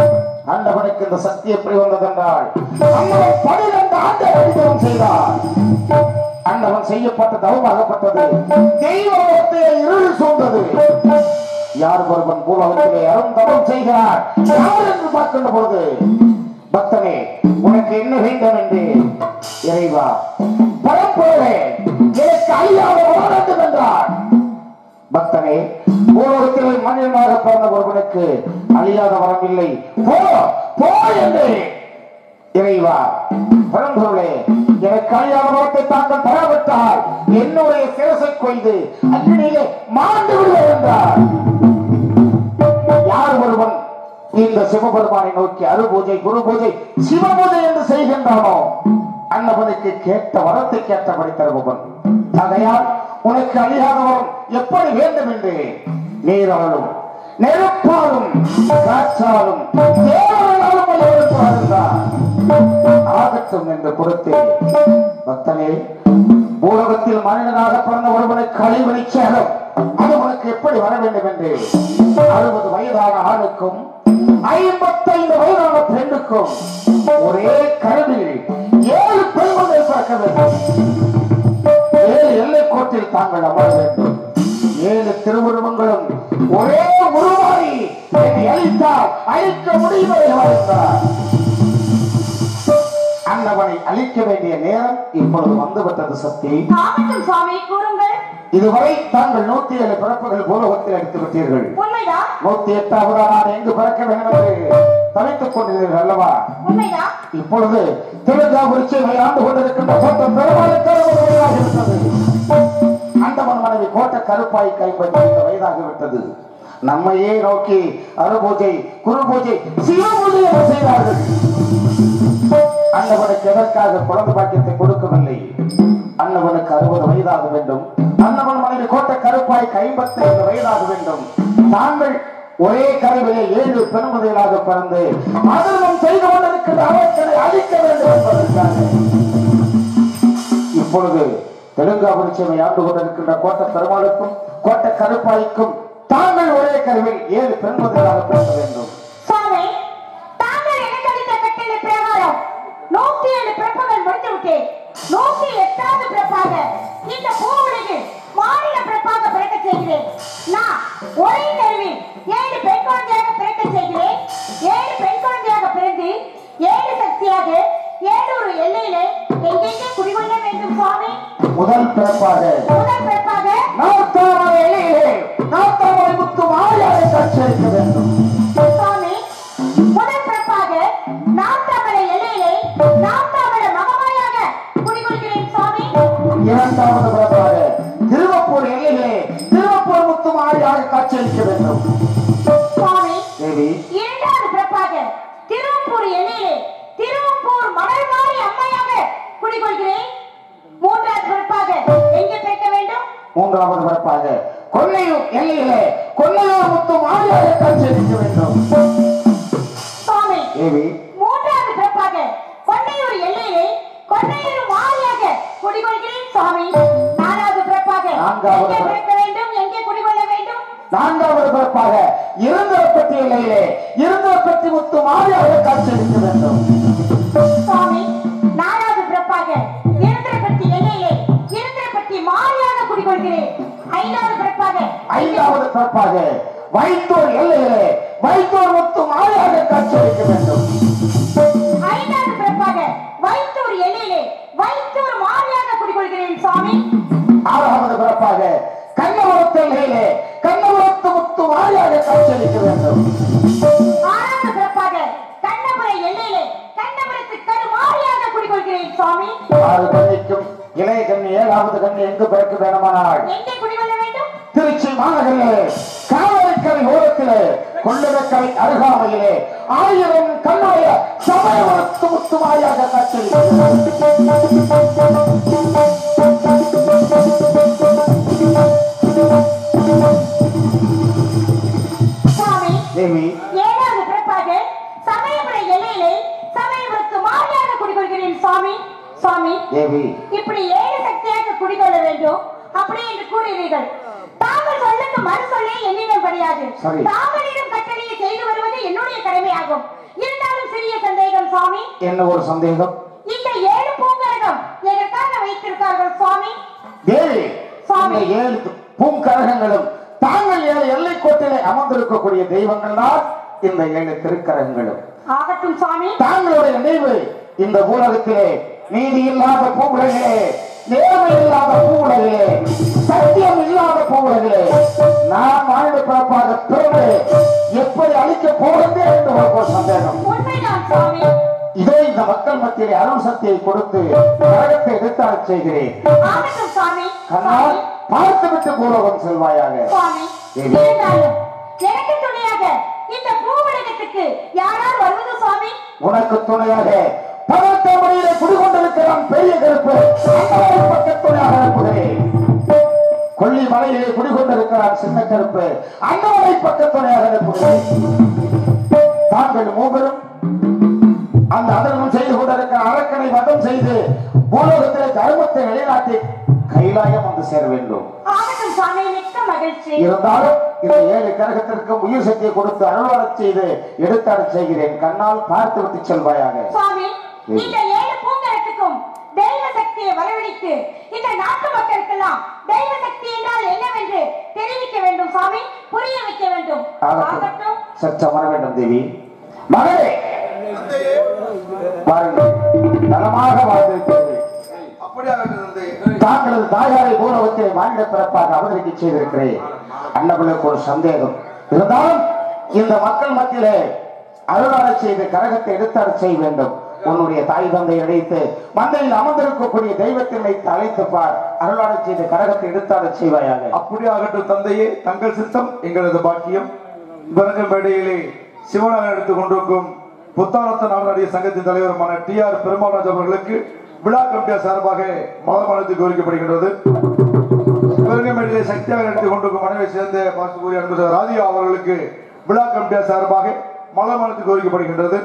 [SPEAKER 2] ஆண்டவனுக்கு இந்த சக்தி எப்படி வந்ததென்றால் அண்ணவன் பனிரெண்டு ஆண்டு அடித்தவன் செய்தார் அண்ணவன் செய்யப்பட்ட தவமாகப்பட்டது தெய்வத்தை இருள் சூழ்ந்தது யார் ஒருவன் பூலகத்திலே அரும் தவம் செய்கிறார் யார் என்று பார்க்கின்ற பொழுது பக்தனே உனக்கு என்ன வேண்டும் என்று இறைவா பரம்பொருளே எனக்கு அழியாத வர வேண்டும் என்றார் பக்தனே பூலோகத்தில் மனிதனாக பிறந்த ஒருவனுக்கு அழியாத வரம் இல்லை போ போ என்று இறைவா பரம்பொருளே எனக்கு அழியாத வரத்தை தாங்கள் தராவிட்டால் என்னுடைய சிரசை கொய்து அக்னியிலே மாண்டு விடுவேன் என்றார் யார் ஒருவன் இந்த சிவபெருமானை நோக்கி அரு பூஜை குரு பூஜை சிவ பூஜை என்று செய்கின்றானோ அன்னவனுக்கு கேட்ட வரத்தை கேட்டபடி தருபவன் ஆகையால் உனக்கு அழியாத வரம் எப்படி வேண்டும் என்று நீராலும் நெருப்பாலும் காற்றாலும் தேவனாலும் வல்லவனுக்கு வாழ்ந்தார் ஆகட்டும் என்று பொறுத்தே பக்தனே பூலகத்தில் மனிதனாக பிறந்த ஒருவனுக்கு அழிவனை சேகம் அது உனக்கு எப்படி வர வேண்டும் என்று அறுபது வயதான ஆணுக்கும் ஐம்பத்தைந்து வயதான பெண்ணுக்கும் ஒரே கருவில் ஏழு பெண்கள் பிறக்க வேண்டும் ஏழு எல்லைக்கோட்டில் தாங்கள் அமர வேண்டும் ஏழு திருவுருவங்களும் ஒரே உருவாகி என்னை அழித்தால் அழிக்க முடியும் என்று வாழ்ந்தார் அன்னவனை அழிக்க வேண்டிய நேரம் இப்பொழுது வந்துவிட்டது சக்தி
[SPEAKER 3] ஆகட்டும் சுவாமி கூறுங்கள்
[SPEAKER 2] இதுவரை தாங்கள் நூத்தி ஏழு பிறப்புகள் பூலோகத்தில் அடித்து விட்டீர்கள்
[SPEAKER 3] உண்மைதான்
[SPEAKER 2] நூத்தி எட்டாவது நான் எங்கு பிறக்க வேண்டும் என்று தவித்துக் கொண்டீர்கள் அல்லவா
[SPEAKER 3] உண்மைதான்
[SPEAKER 2] இப்பொழுது திருக்காபுரிச்சை ஆண்டு கொண்டிருக்கின்ற கோட்டை பெருமாளுக்கு வயதாகிவிட்டது அந்தவன் மனைவி கோட்டை கருப்பாய் கைப்பற்றி இந்த வயதாகிவிட்டது நம்மையே நோக்கி அருபூஜை குரு பூஜை சிவ பூஜை என்று செய்தார்கள் அன்னவனுக்கு எதற்காக குழந்தை பாக்கியத்தை கொடுக்கவில்லை அன்னவனுக்கு அறுபது வயதாக வேண்டும் அன்னவன் மனைவி கோட்டை கருப்பாய் ஐம்பத்தி ஐந்து வயதாக வேண்டும் தாங்கள் ஒரே கருவிலே ஏழு பெருமுதைகளாக பிறந்து அதர்மம் செய்து கொண்டிருக்கிற அவர்களை அழிக்க வேண்டும் என்பதற்காக இப்பொழுது தெலுங்காபுரிச்சமை ஆண்டு கொண்டிருக்கின்ற கோட்டை பெருமாளுக்கும் கோட்டை கருப்பாய்க்கும் தாங்கள் ஒரே கருவில் ஏழு பெருமுதைகளாக பேச வேண்டும்
[SPEAKER 3] சுவாமி தாங்கள் எனக்கு அளித்த கட்டளை பிரகாரம் நூத்தி ஏழு பிறப்புகள் முடித்து விட்டேன் நூத்தி எட்டாவது பிறப்பாக இந்த பூவுலகில் மாநில பிறப்பாக பிறக்க செய்கிறேன் நான் ஒரே கருவில் ஏழு பெண் குழந்தையாக பிறக்க செய்கிறேன் ஏழு பெண் குழந்தையாக பிறந்து ஏழு சக்தியாக ஏழூர் எல்லையிலே எங்கெங்கே குடிகொள்ள வேண்டும் சுவாமி
[SPEAKER 2] முதல் பிறப்பாக
[SPEAKER 3] முதல் பிறப்பாக
[SPEAKER 2] நாத்தாமரை எல்லையிலே நாத்தாமரை முத்து மாலையாக காட்சியளிக்க வேண்டும்
[SPEAKER 3] சுவாமி முதல் பிறப்பாக நாட்டாமலை எல்லையிலே நாட்டாமலை மகமாயாக குடிகொள்கிறேன் சுவாமி
[SPEAKER 2] இரண்டாவது பிறப்பாக திருவப்பூர் எல்லையிலே திருவப்பூர் முத்து மாலையாக காட்சியளிக்க வேண்டும்
[SPEAKER 3] சுவாமி
[SPEAKER 2] தேவி
[SPEAKER 3] இரண்டாவது பிறப்பாக திருவப்பூர் எல்லையிலே திருவப்பூர் மணல் மாறி அம்மையாக குடிகொள்கிறேன் மூன்றாவது பிறப்பாக எங்கே பிறக்க வேண்டும்
[SPEAKER 2] மூன்றாவது பிறப்பாக கொல்லையூர் எல்லையிலே கொல்லையூர் முத்து மாலையாக காட்சியளிக்க வேண்டும்
[SPEAKER 3] சுவாமி
[SPEAKER 2] தேவி
[SPEAKER 3] மூன்றாவது பிறப்பாக கொன்னையூர் எல்லையிலே கொன்னையூர் மாறியாக குடிகொள்கிறேன் சுவாமி நாலாவது பிறப்பாக
[SPEAKER 2] நான்காவது
[SPEAKER 3] எங்கே
[SPEAKER 2] பிறப்பு.
[SPEAKER 3] பிறக்க வேண்டும் எங்கே குடிகொள்ள வேண்டும்
[SPEAKER 2] நான்காவது பிறப்பாக இருந்தவப்பட்டி எல்லையிலே இருந்தவப்பட்டி முத்து மாலையாக காட்சியளிக்க வேண்டும்
[SPEAKER 3] சுவாமி நாலாவது பிறப்பாக இருந்திரப்பட்டி எல்லையிலே இருந்திரப்பட்டி மாறியாக குடிகொள்கிறேன் ஐந்தாவது பிறப்பாக
[SPEAKER 2] ஐந்தாவது பிறப்பாக வைத்தோர் எல்லையிலே வைத்தோர் முத்து மாலையாக காட்சியளிக்க வேண்டும்
[SPEAKER 3] ஐந்தாவது பிறப்பாக வைத்தூர் எல்லையிலே வைத்தூர் மாறியாக குடிகொள்கிறேன் சுவாமி
[SPEAKER 2] ஆறாவது பிறப்பாக கண்ணபுரத்து எல்லையிலே கண்ணபுரத்து முத்து மாலையாக காட்சியளிக்க வேண்டும்
[SPEAKER 3] ஆறாவது பிறப்பாக கண்ணபுர எல்லையிலே கண்ணபுரத்து கரு மாறியாக குடிகொள்கிறேன் சுவாமி
[SPEAKER 2] ஆறு கண்ணிக்கும் இளைய கண்ணி ஏழாவது கண்ணி எங்கு பிறக்க வேண்டுமானால்
[SPEAKER 3] எங்கே குடிகொள்ள வேண்டும்
[SPEAKER 2] திருச்சி மாநகரிலே காவல்கரை ஓரத்திலே கொள்ளுடக்கரை அருகாமையிலே ஆயிரம் கண்ணுடைய சமயவரத்து முத்துமாயாக காட்சியளிக்கிறது
[SPEAKER 3] சுவாமி
[SPEAKER 2] தேவி
[SPEAKER 3] ஏழாவது பிறப்பாக சமயபுர எல்லையிலே சமயபுரத்து மாறியாக குடிகொள்கிறேன் சுவாமி சுவாமி
[SPEAKER 2] தேவி
[SPEAKER 3] இப்படி ஏழு சக்தியாக குடிகொள்ள வேண்டும் அப்படி என்று கூறுகிறீர்கள் தாங்கள் சொல்லுக்கு மறு சொல்லே என்னிடம் கிடையாது
[SPEAKER 2] சரி.
[SPEAKER 3] தாங்களிடம் கட்டளையை செய்து வருவது என்னுடைய கடமையாகும் இருந்த சிறிய சந்தேகம் சுவாமி
[SPEAKER 2] என்ன ஒரு சந்தேகம்
[SPEAKER 3] இந்த ஏழு பூங்கரகம் எதற்காக வைத்திருக்கார்கள் சுவாமி
[SPEAKER 2] தேவி
[SPEAKER 3] சுவாமி.
[SPEAKER 2] இந்த ஏழு பூங்கரகங்களும் தாங்கள் ஏழு எல்லைக்கோட்டிலே அமர்ந்திருக்கக்கூடிய தெய்வங்கள் தான் இந்த ஏழு திருக்கரகங்களும்
[SPEAKER 3] ஆகட்டும் சுவாமி
[SPEAKER 2] தாங்களுடைய நினைவு இந்த ஊடகத்திலே நீதி இல்லாத பூவுலகிலே நேர்மை இல்லாத பூவுலகிலே சத்தியம் இல்லாத பூவுலகிலே நான் வாழ்ந்து பிறப்பாக பிறகு எப்படி அழிக்க போகிறது என்று ஒரு சந்தேகம்
[SPEAKER 3] உண்மைதான் சுவாமி
[SPEAKER 2] இதோ இந்த மக்கள் மத்தியிலே அருள் சக்தியை கொடுத்து நரகத்தை எடுத்தாடச் செய்கிறேன்
[SPEAKER 3] ஆகட்டும் சுவாமி
[SPEAKER 2] கண்ணால்
[SPEAKER 3] சுவாமி
[SPEAKER 2] பார்த்துவிட்டு பூலோகம் செல்வாயாக
[SPEAKER 3] சுவாமி
[SPEAKER 2] தேவி.
[SPEAKER 3] இருந்தாலும் எனக்கு துணையாக இந்த பூவுலகத்துக்கு யாரால் வருவது சுவாமி
[SPEAKER 2] உனக்கு துணையாக பதத்த முறையிலே குடிகொண்டிருக்கிறான் பெரிய கருப்பு அந்த பக்கத்துணையாக அனுப்புகிறேன் கொல்லி மலையிலே குடிகொண்டிருக்கிறான் சின்ன கருப்பு அந்த மலை பக்கத்துணையாக அனுப்புகிறேன் தாங்கள் மூவரும் அந்த அதர்மம் செய்து கொண்டிருக்கிற அரக்கனை வதம் செய்து பூலோகத்திலே தர்மத்தை நிலைநாட்டி கைலாயம் வந்து சேர வேண்டும்
[SPEAKER 3] ஆகட்டும் சுவாமி மிக்க மகிழ்ச்சி
[SPEAKER 2] இருந்தாலும் இந்த ஏழு கரகத்திற்கும் உயிர் சக்தியை கொடுத்து அருள்வாரச் செய்து எடுத்தாடச் செய்கிறேன் கண்ணால் பார்த்து விட்டு செல்வாயாக
[SPEAKER 3] சுவாமி இந்த ஏழு பூங்கரத்துக்கும் தெய்வ சக்தியை வரவழைத்து இந்த நாட்டு மக்களுக்கெல்லாம் தெய்வ சக்தி என்றால் என்னவென்று தெரிவிக்க வேண்டும் சுவாமி புரிய வைக்க வேண்டும்
[SPEAKER 2] ஆகட்டும்
[SPEAKER 3] ஆகட்டும்
[SPEAKER 2] சற்று அமர வேண்டும் தேவி மகளே வாருங்கள் நலமாக வாழ்ந்திருக்கிறீர்கள்
[SPEAKER 1] அப்படியாகட்டும் தந்தை
[SPEAKER 2] தாங்களது தாயாரை பூரவத்தை மாநில பிறப்பாக அவதரிக்க செய்திருக்கிறேன் அன்னபிள்ளைக்கு ஒரு சந்தேகம் இருந்தாலும் இந்த மக்கள் மத்தியிலே அருளாடச் செய்து கரகத்தை எடுத்தாடச் செய்ய வேண்டும் உன்னுடைய தாய் தந்தை அழைத்து மந்தையில் அமர்ந்திருக்கக்கூடிய தெய்வத்தினை அழைத்து பார் அருளாடச் செய்து கரகத்தை எடுத்தாடச் செய்வாயாக
[SPEAKER 1] அப்படியாகட்டும் தந்தையே தங்கள் சித்தம் எங்களது பாக்கியம் பிறகு மேடையிலே சிவனாக எடுத்துக் கொண்டிருக்கும் புத்தானத்த நாடாடிய சங்கத்தின் தலைவருமான டி ஆர் பெருமாள்ராஜ் அவர்களுக்கு விழா கமிட்டியார் சார்பாக மலர்மானத்து கோரிக்கப்படுகின்றது பிறகு மேடையிலே சக்தியாக எடுத்துக் கொண்டிருக்கும் மனைவி சேர்ந்த பாசுபூரி அன்பு சகோதரி ராதிகா அவர்களுக்கு விழா கமிட்டியார் சார்பாக மலர்மானத்து கோரிக்கப்படுகின்றது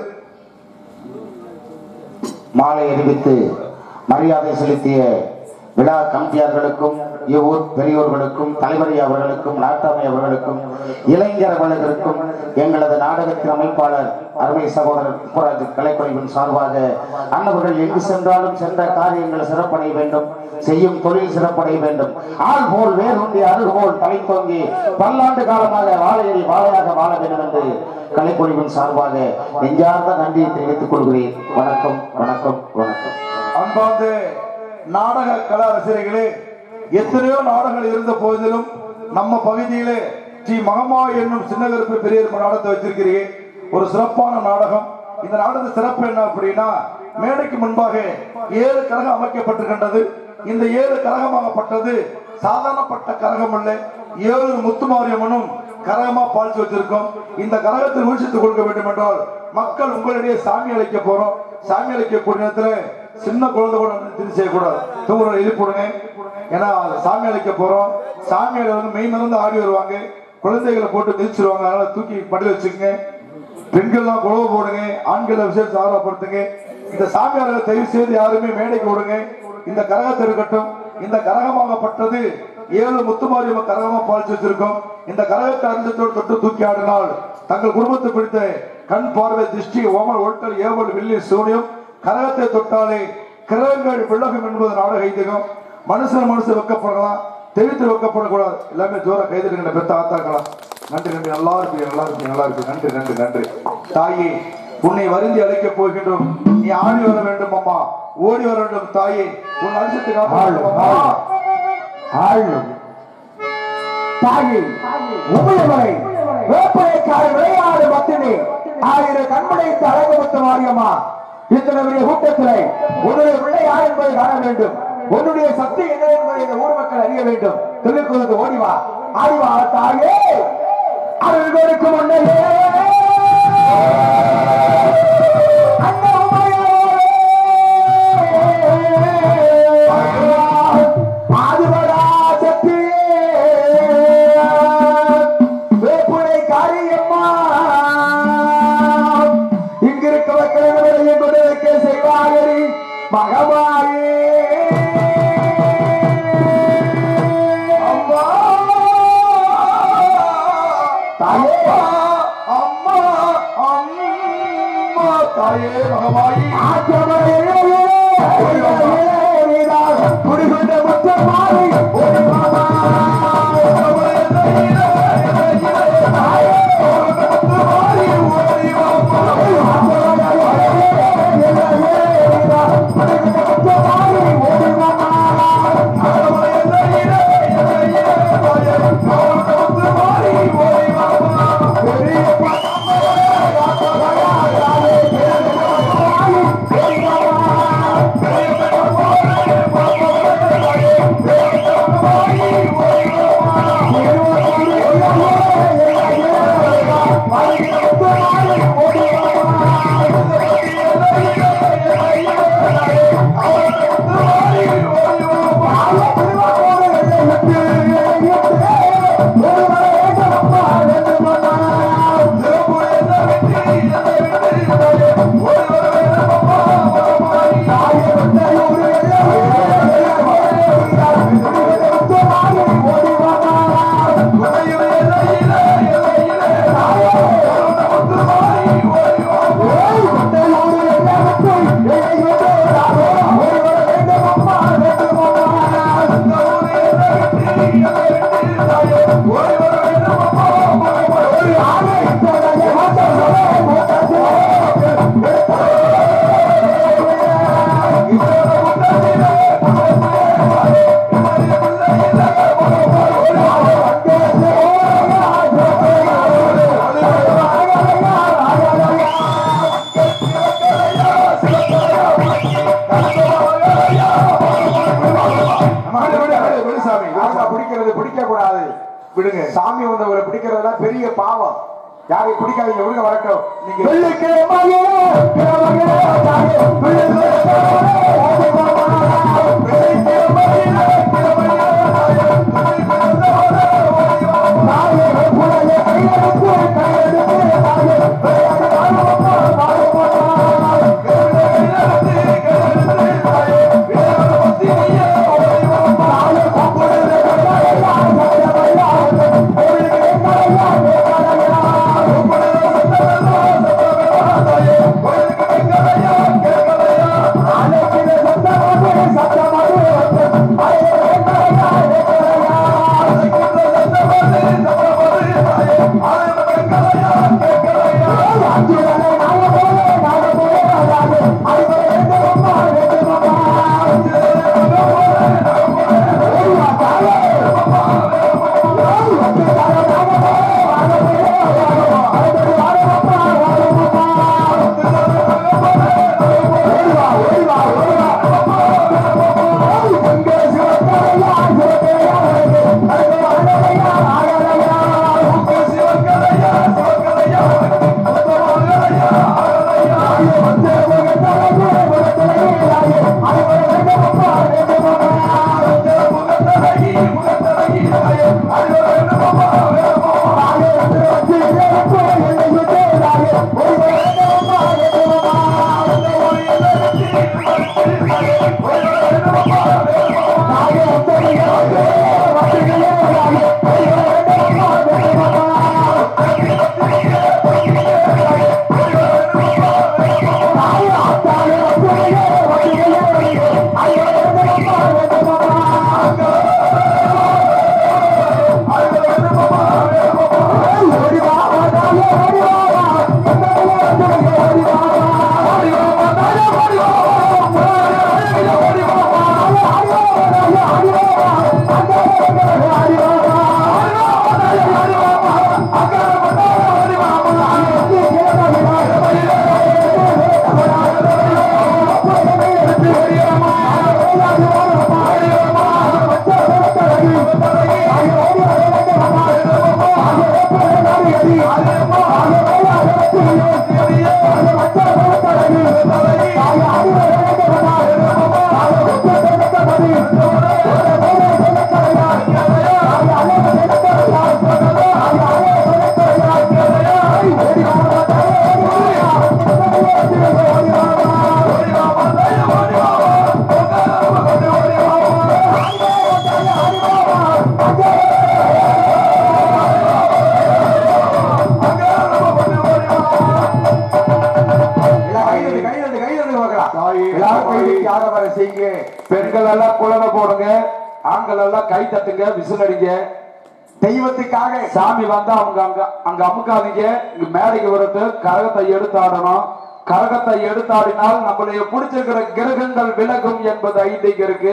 [SPEAKER 2] மாலை அறிவித்து மரியாதை செலுத்திய விழா கமிட்டியார்களுக்கும் இவ்வூர் பெரியோர்களுக்கும் தலைவரி அவர்களுக்கும் நாட்டாமை அவர்களுக்கும் இளைஞர் அவர்களுக்கும் எங்களது நாடகத்தின் அமைப்பாளர் அருமை சகோதரர் புராஜ் கலைக்குழுவின் சார்பாக அன்னவர்கள் எங்கு சென்றாலும் சென்ற காரியங்கள் சிறப்படைய வேண்டும் செய்யும் தொழில் சிறப்படைய வேண்டும் ஆள் போல் வேறுண்டி அருகு போல் தலை தோங்கி பல்லாண்டு காலமாக வாழையடி வாழையாக வாழ வேண்டும் என்று கலைக்குழுவின் சார்பாக நெஞ்சார்ந்த நன்றியை தெரிவித்துக் கொள்கிறேன் வணக்கம் வணக்கம் வணக்கம்
[SPEAKER 1] அன்பார்ந்த நாடக கலா ரசிகர்களே எத்தனையோ நாடகங்கள் இருந்த போதிலும் நம்ம பகுதியிலே ஸ்ரீ மகமா என்னும் சின்னகருப்பு பெரியர் நாடகத்தை வச்சிருக்கிறீங்க ஒரு சிறப்பான நாடகம் இந்த நாடகத்தின் சிறப்பு என்ன அப்படின்னா மேடைக்கு முன்பாக ஏழு கரகம் அமைக்கப்பட்டிருக்கின்றது இந்த ஏழு கரகமாகப்பட்டது சாதாரணப்பட்ட கரகம் அல்ல ஏழு முத்துமாரியம்மனும் கரகமா பாலிச்சு வச்சிருக்கோம் இந்த கரகத்தை ஊழித்துக் கொடுக்க வேண்டும் என்றால் மக்கள் உங்களிடையே சாமி அழைக்க போறோம் சாமி அழைக்கக்கூடிய நேரத்துல சின்ன குழந்தை கூட திருச்சி செய்யக்கூடாது தூங்குற எழுப்பிடுங்க ஏன்னா சாமி அழைக்க போறோம் சாமியார் வந்து மெய் மறந்து ஆடி வருவாங்க குழந்தைகளை போட்டு மிதிச்சிருவாங்க அதனால தூக்கி படி வச்சுக்கோங்க பெண்கள்லாம் குழவு போடுங்க ஆண்களை விசேஷம் ஆர்வப்படுத்துங்க இந்த சாமியார்களை தயவு செய்து யாருமே மேடைக்கு விடுங்க இந்த கரகத்தை இருக்கட்டும் இந்த கரகமாகப்பட்டது ஏழு முத்துமாரியம்மன் கரகமா பாலிச்சு வச்சிருக்கோம் இந்த கரகத்தை அஞ்சத்தோடு தொட்டு தூக்கி ஆடினால் தங்கள் குடும்பத்தை பிடித்த கண் பார்வை திருஷ்டி ஓமல் ஒட்டல் ஏவல் வில்லி சூனியம் கரகத்தை தொட்டாலே கிரகங்கள் விலகும் என்பது நாடக ஐதீகம் மனுஷன் மனுஷன் வெக்கப்படலாம் தெவித்து வெக்கப்படக்கூடாது எல்லாமே ஜோர கைதுகின்ற பெத்த ஆத்தாக்கலாம் நன்றி நன்றி நல்லா இருக்கு நல்லா இருக்கு நல்லா இருக்கு நன்றி நன்றி நன்றி தாயே உன்னை வருந்தி அழைக்கப் போகின்றோம் நீ ஆடி வர வேண்டும் அம்மா ஓடி வர வேண்டும் தாயே உன் அரிசத்துக்காக
[SPEAKER 2] ஆளும்,
[SPEAKER 1] அம்மா
[SPEAKER 2] ஆளும் தாயி உமையமலை வேப்பனைக்கார விளையாடு மத்தினி ஆயிரம் கண்படைத்த அழகுமுத்து மாரியம்மா இத்தனை பெரிய கூட்டத்திலே உன்னுடைய பிள்ளை யார் என்பதை காண வேண்டும் உன்னுடைய சக்தி என்ன என்பதை இந்த ஊர் மக்கள் அறிய வேண்டும் திருக்குறது ஓடிவா ஆடிவா தாயே அருள் கொடுக்கும் முன்னையே அண்ணா ஆதிபரா சக்தியே வேப்புனை காரியம்மா இங்கிருக்க மக்கள் விளையும் கொண்டிருக்க செய்வாயரி மகமாயே அம்மா தாயே அம்மா அம்மா
[SPEAKER 1] விடு, விடு, விடு, விடு சாமி ராசா பிடிக்கிறது பிடிக்க கூடாது விடுங்க சாமி வந்தவங்களை பிடிக்கிறதெல்லாம் பெரிய பாவம் யாரை பிடிக்காதீங்க விடுங்க வரட்டும் நீங்க கைதட்டு கைதட்டு கைதட்டு பார்க்கலாம் எல்லாரும் கைதட்டி ஆரவாரம் செய்யுங்க
[SPEAKER 2] பெண்கள் எல்லாம் குழந்தை போடுங்க ஆண்கள் எல்லாம் கை தட்டுங்க விசில் அடிங்க
[SPEAKER 1] தெய்வத்துக்காக
[SPEAKER 2] சாமி வந்தா அவங்க அங்க அங்க அமுக்காதீங்க இங்க மேடைக்கு வரது கரகத்தை எடுத்து ஆடணும் கரகத்தை எடுத்து ஆடினால் நம்மளுடைய பிடிச்சிருக்கிற கிரகங்கள் விலகும் என்பது ஐதீகம் இருக்கு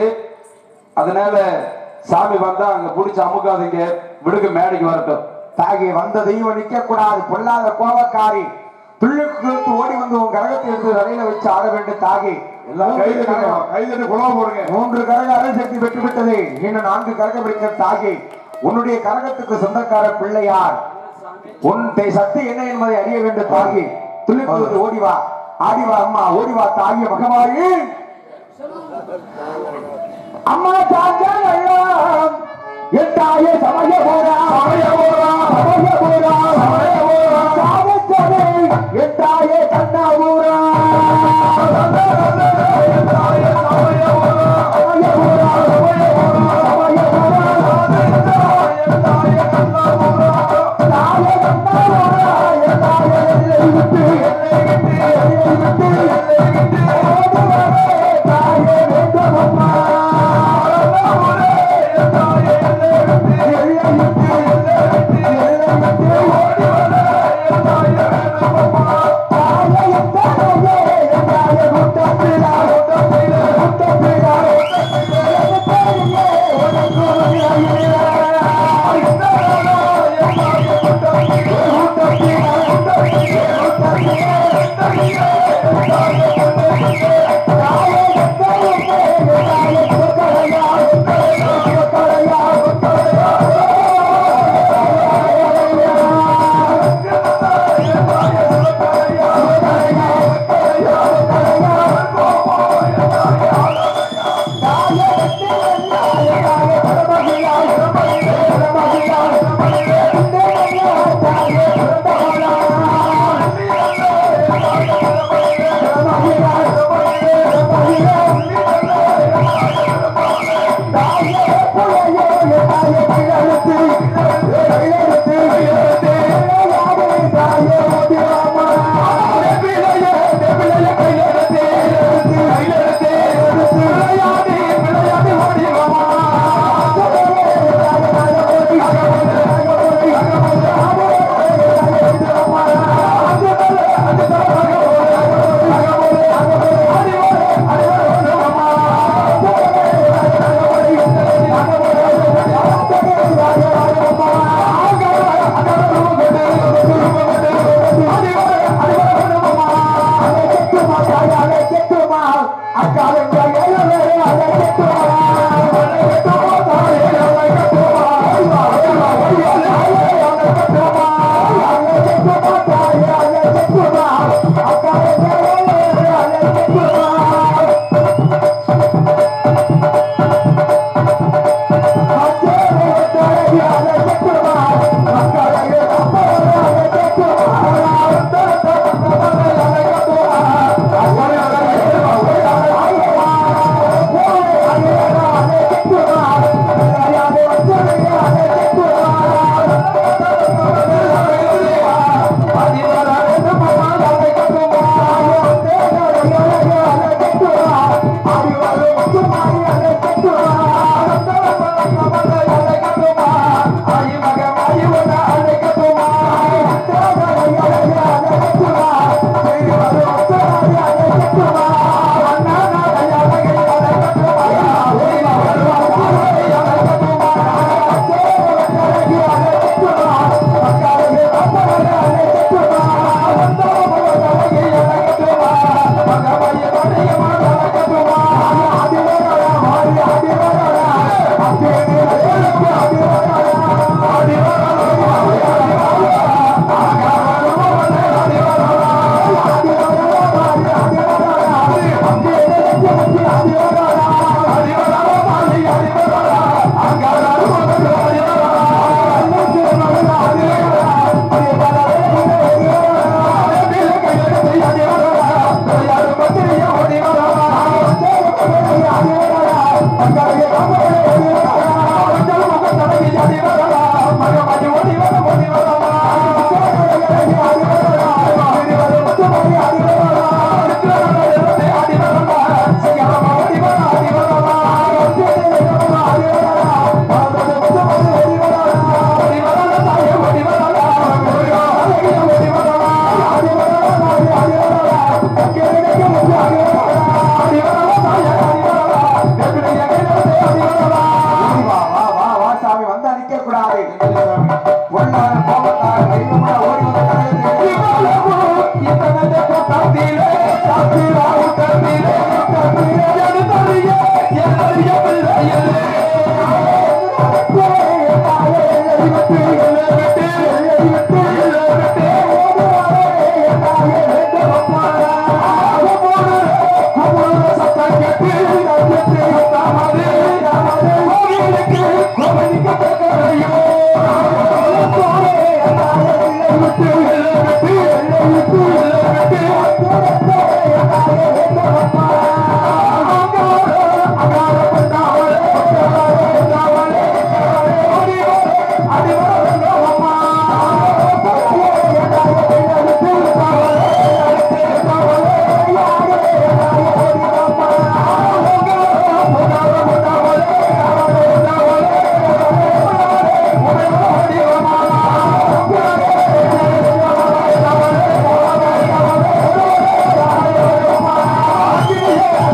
[SPEAKER 2] அதனால சாமி வந்தா அங்க பிடிச்சு அமுக்காதீங்க விடுங்க மேடைக்கு வரட்டும்
[SPEAKER 1] தாகி வந்த தெய்வம் நிக்க கூடாது பொல்லாத கோபக்காரி துள்ளுக்கு ஓடி வந்து உன் கரகத்தை எடுத்து தலையில வச்சு ஆட வேண்டும் தாகி
[SPEAKER 2] எல்லாம் கை தட்டுங்க கை தட்டு குழம்பு போடுங்க
[SPEAKER 1] மூன்று கரக அருள் சக்தி பெற்று விட்டது இன்னும் நான்கு கரகம் பிடிக்கிற தாகி உன்னுடைய கரகத்துக்கு சொந்தக்கார பிள்ளையார் உன் தே- சக்தி என்ன என்பதை அறிய வேண்டும் தாகி துள்ளிக்குழுந்து ஓடி வா ஆடி வா அம்மா ஓடி வா தாகி மகமாயி
[SPEAKER 2] அம்மா தாத்தா எல்லாம் எட்டாய சமய போரா சமய போரா சமய போரா சமய போரா சாவத்தனை எட்டாய கண்ணா ஊரா எட்டாய சமய போரா சமய போரா சமய போரா சமய போரா எட்டாய கண்ணா ஊரா தாய கண்ணா ஊரா எட்டாய எல்லை விட்டு எல்லை விட்டு எல்லை விட்டு எல்லை விட்டு ஓடுவரே தாயே வேண்டுமம்மா
[SPEAKER 1] வா வா வா வா சாமி வந்து அடிக்க கூடாது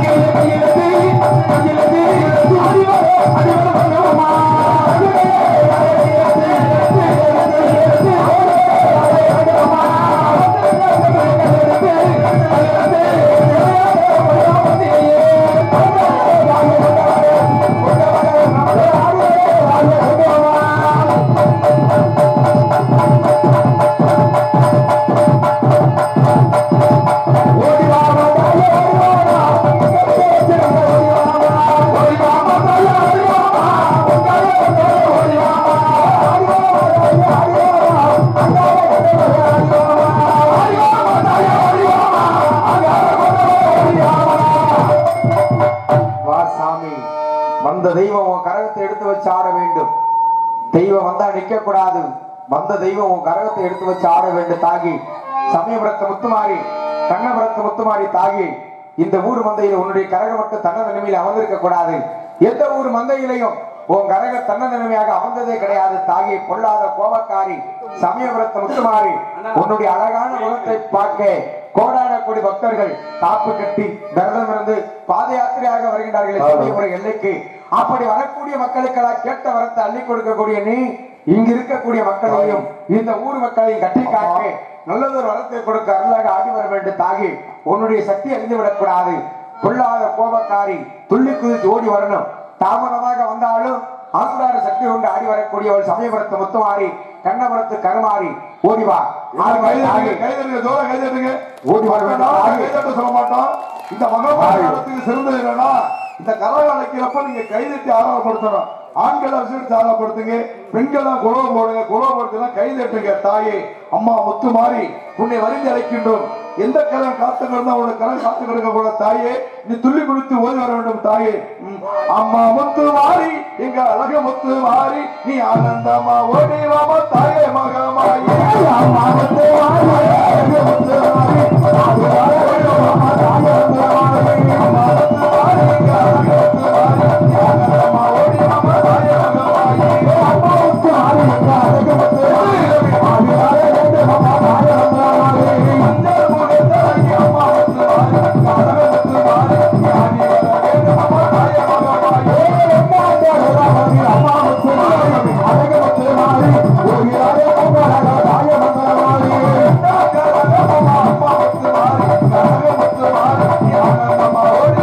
[SPEAKER 1] வா சாமி வந்த தெய்வம் உன் கரகத்தை எடுத்து வச்சு ஆட வேண்டும் தெய்வம் வந்தா நிக்க கூடாது வந்த தெய்வம் உன் கரகத்தை எடுத்து வச்சு ஆட வேண்டும் தாகி சமயபுரத்து முத்துமாரி கண்ணபுரத்து முத்துமாரி தாகி இந்த ஊர் மந்தையில் உன்னுடைய கரகம் மட்டும் தன்ன நிலைமையில் அமர்ந்திருக்க கூடாது எந்த ஊர் மந்தையிலையும் உன் கரக தன்ன நிலைமையாக அமர்ந்ததே கிடையாது தாகி பொல்லாத கோபக்காரி சமயபுரத்து முத்துமாரி உன்னுடைய அழகான முகத்தை பார்க்க கோடான பக்தர்கள் காப்பு கட்டி விரதம் இருந்து பாத யாத்திரையாக வருகின்றார்கள் சமயபுரம் எல்லைக்கு அப்படி வரக்கூடிய மக்களுக்கெல்லாம் கேட்ட வரத்தை அள்ளி கொடுக்கக்கூடிய நீ இங்க இருக்கக்கூடிய மக்களையும் இந்த ஊர் மக்களையும் கட்டி காக்க நல்லதொரு வரத்தை கொடுக்க அருளாக ஆடி வர வேண்டும் தாகி உன்னுடைய சக்தி அறிந்து விடக்கூடாது பொல்லாத கோபக்காரி துள்ளி குதித்து ஓடி வரணும் தாமதமாக வந்தாலும் ஆசுடார சக்தி கொண்டு ஆடி வரக்கூடியவள் சமயபுரத்து முத்துமாரி கண்ணபுரத்து கருமாரி ஓடி வா ஆடி வா, தாகி.
[SPEAKER 6] கைதட்டுங்க தூரம் கைதட்டுங்க
[SPEAKER 1] ஓடி வர வேண்டும் தாகி.
[SPEAKER 6] கைதட்ட சொல்ல மாட்டோம் இந்த மகாபாரதத்துக்கு சிறந்தது என்னன்னா இந்த கரவை அழைக்கிறப்ப நீங்க கைதட்டி ஆதாரப்படுத்தணும் ஆண்களை விசிட்டு ஆதாரப்படுத்துங்க பெண்கள் தான் குலவம் போடுங்க குலவம் போடுறதுனா கைதட்டுங்க தாயே அம்மா முத்து மாறி உன்னை வரிந்து அழைக்கின்றோம் எந்த கரம் காத்து கிடந்தா உன்னோட கரம் காத்து கிடக்க கூட தாயே நீ துள்ளி குடித்து ஓடி வர வேண்டும் தாயே ம். அம்மா முத்து மாறி எங்க அழக முத்து மாறி நீ ஆனந்தமா ஓடி வாமா தாயே மகமாயே அம்மா முத்து மாறி அழக முத்து மாறி ஆனந்தமா ஓடி வாமா தாயே மகமாயே அம்மா முத்து மாறி எங்க அழக முத்து மாறி நீ ஆனந்தமா ஓடி வாமா தாயே மகமாயே அம்மா முத்து மாறி எங்க அழக முத்து மாறி ஆடி வாழ வேண்டும் அம்மா தாயே மகமாயே மஞ்சள் முகத்தாகி அம்மா முத்து மாறி எங்க அழக முத்து மாறி நீ ஆடி வாழ வேண்டும் அம்மா தாயே மகமாயே அம்மா தாயே அம்மா முத்து மாறி அழக முத்து மாறி ஓடி வாழ வேண்டும் அம்மா தாயே மகமாயே அம்மா முத்து மாறி அழக முத்து மாறி நீ ஆனந்தமா ஓடி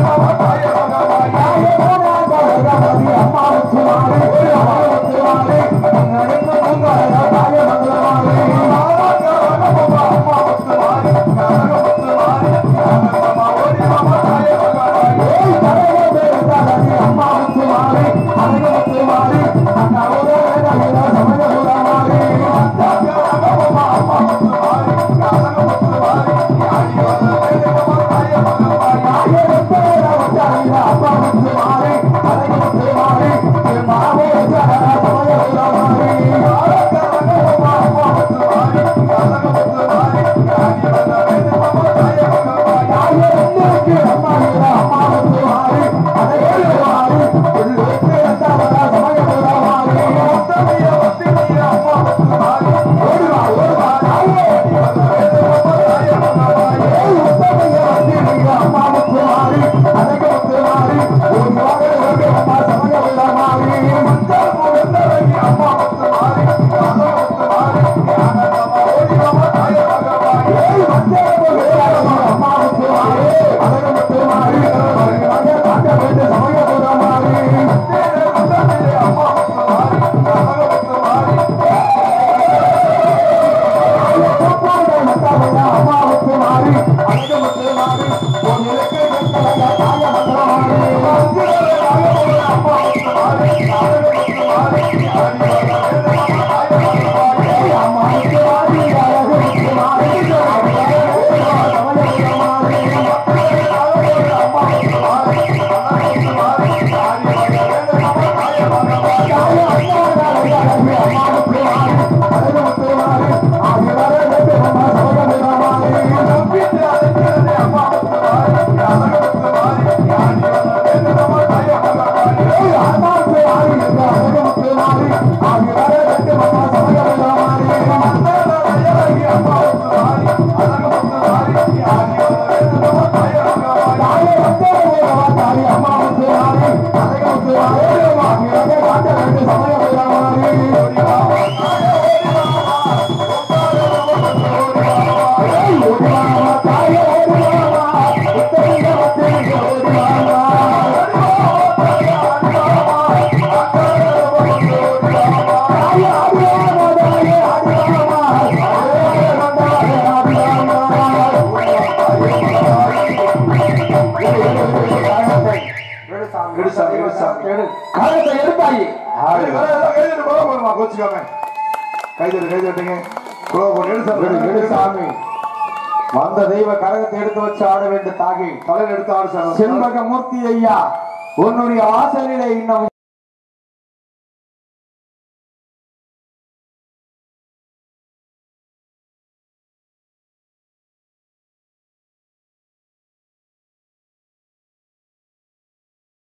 [SPEAKER 1] எடுசாமி எடுசாமி
[SPEAKER 2] எடு. கரகத்தை எடுத்தாயி
[SPEAKER 6] கைதட்டு குலோ போடுமா கோச்சுக்காம கைதட்டு கைதட்டுங்க குலோ போடு
[SPEAKER 2] எடு, எடு
[SPEAKER 6] எடுசாமி
[SPEAKER 2] சாமி வந்த தெய்வ கரகத்தை எடுத்து வச்சு ஆட வேண்டும் தாகி
[SPEAKER 6] தலையில் எடுத்து ஆடு சாமி
[SPEAKER 2] செண்பகமூர்த்தி ஐயா உன்னுடைய வாசலிலே இன்னும்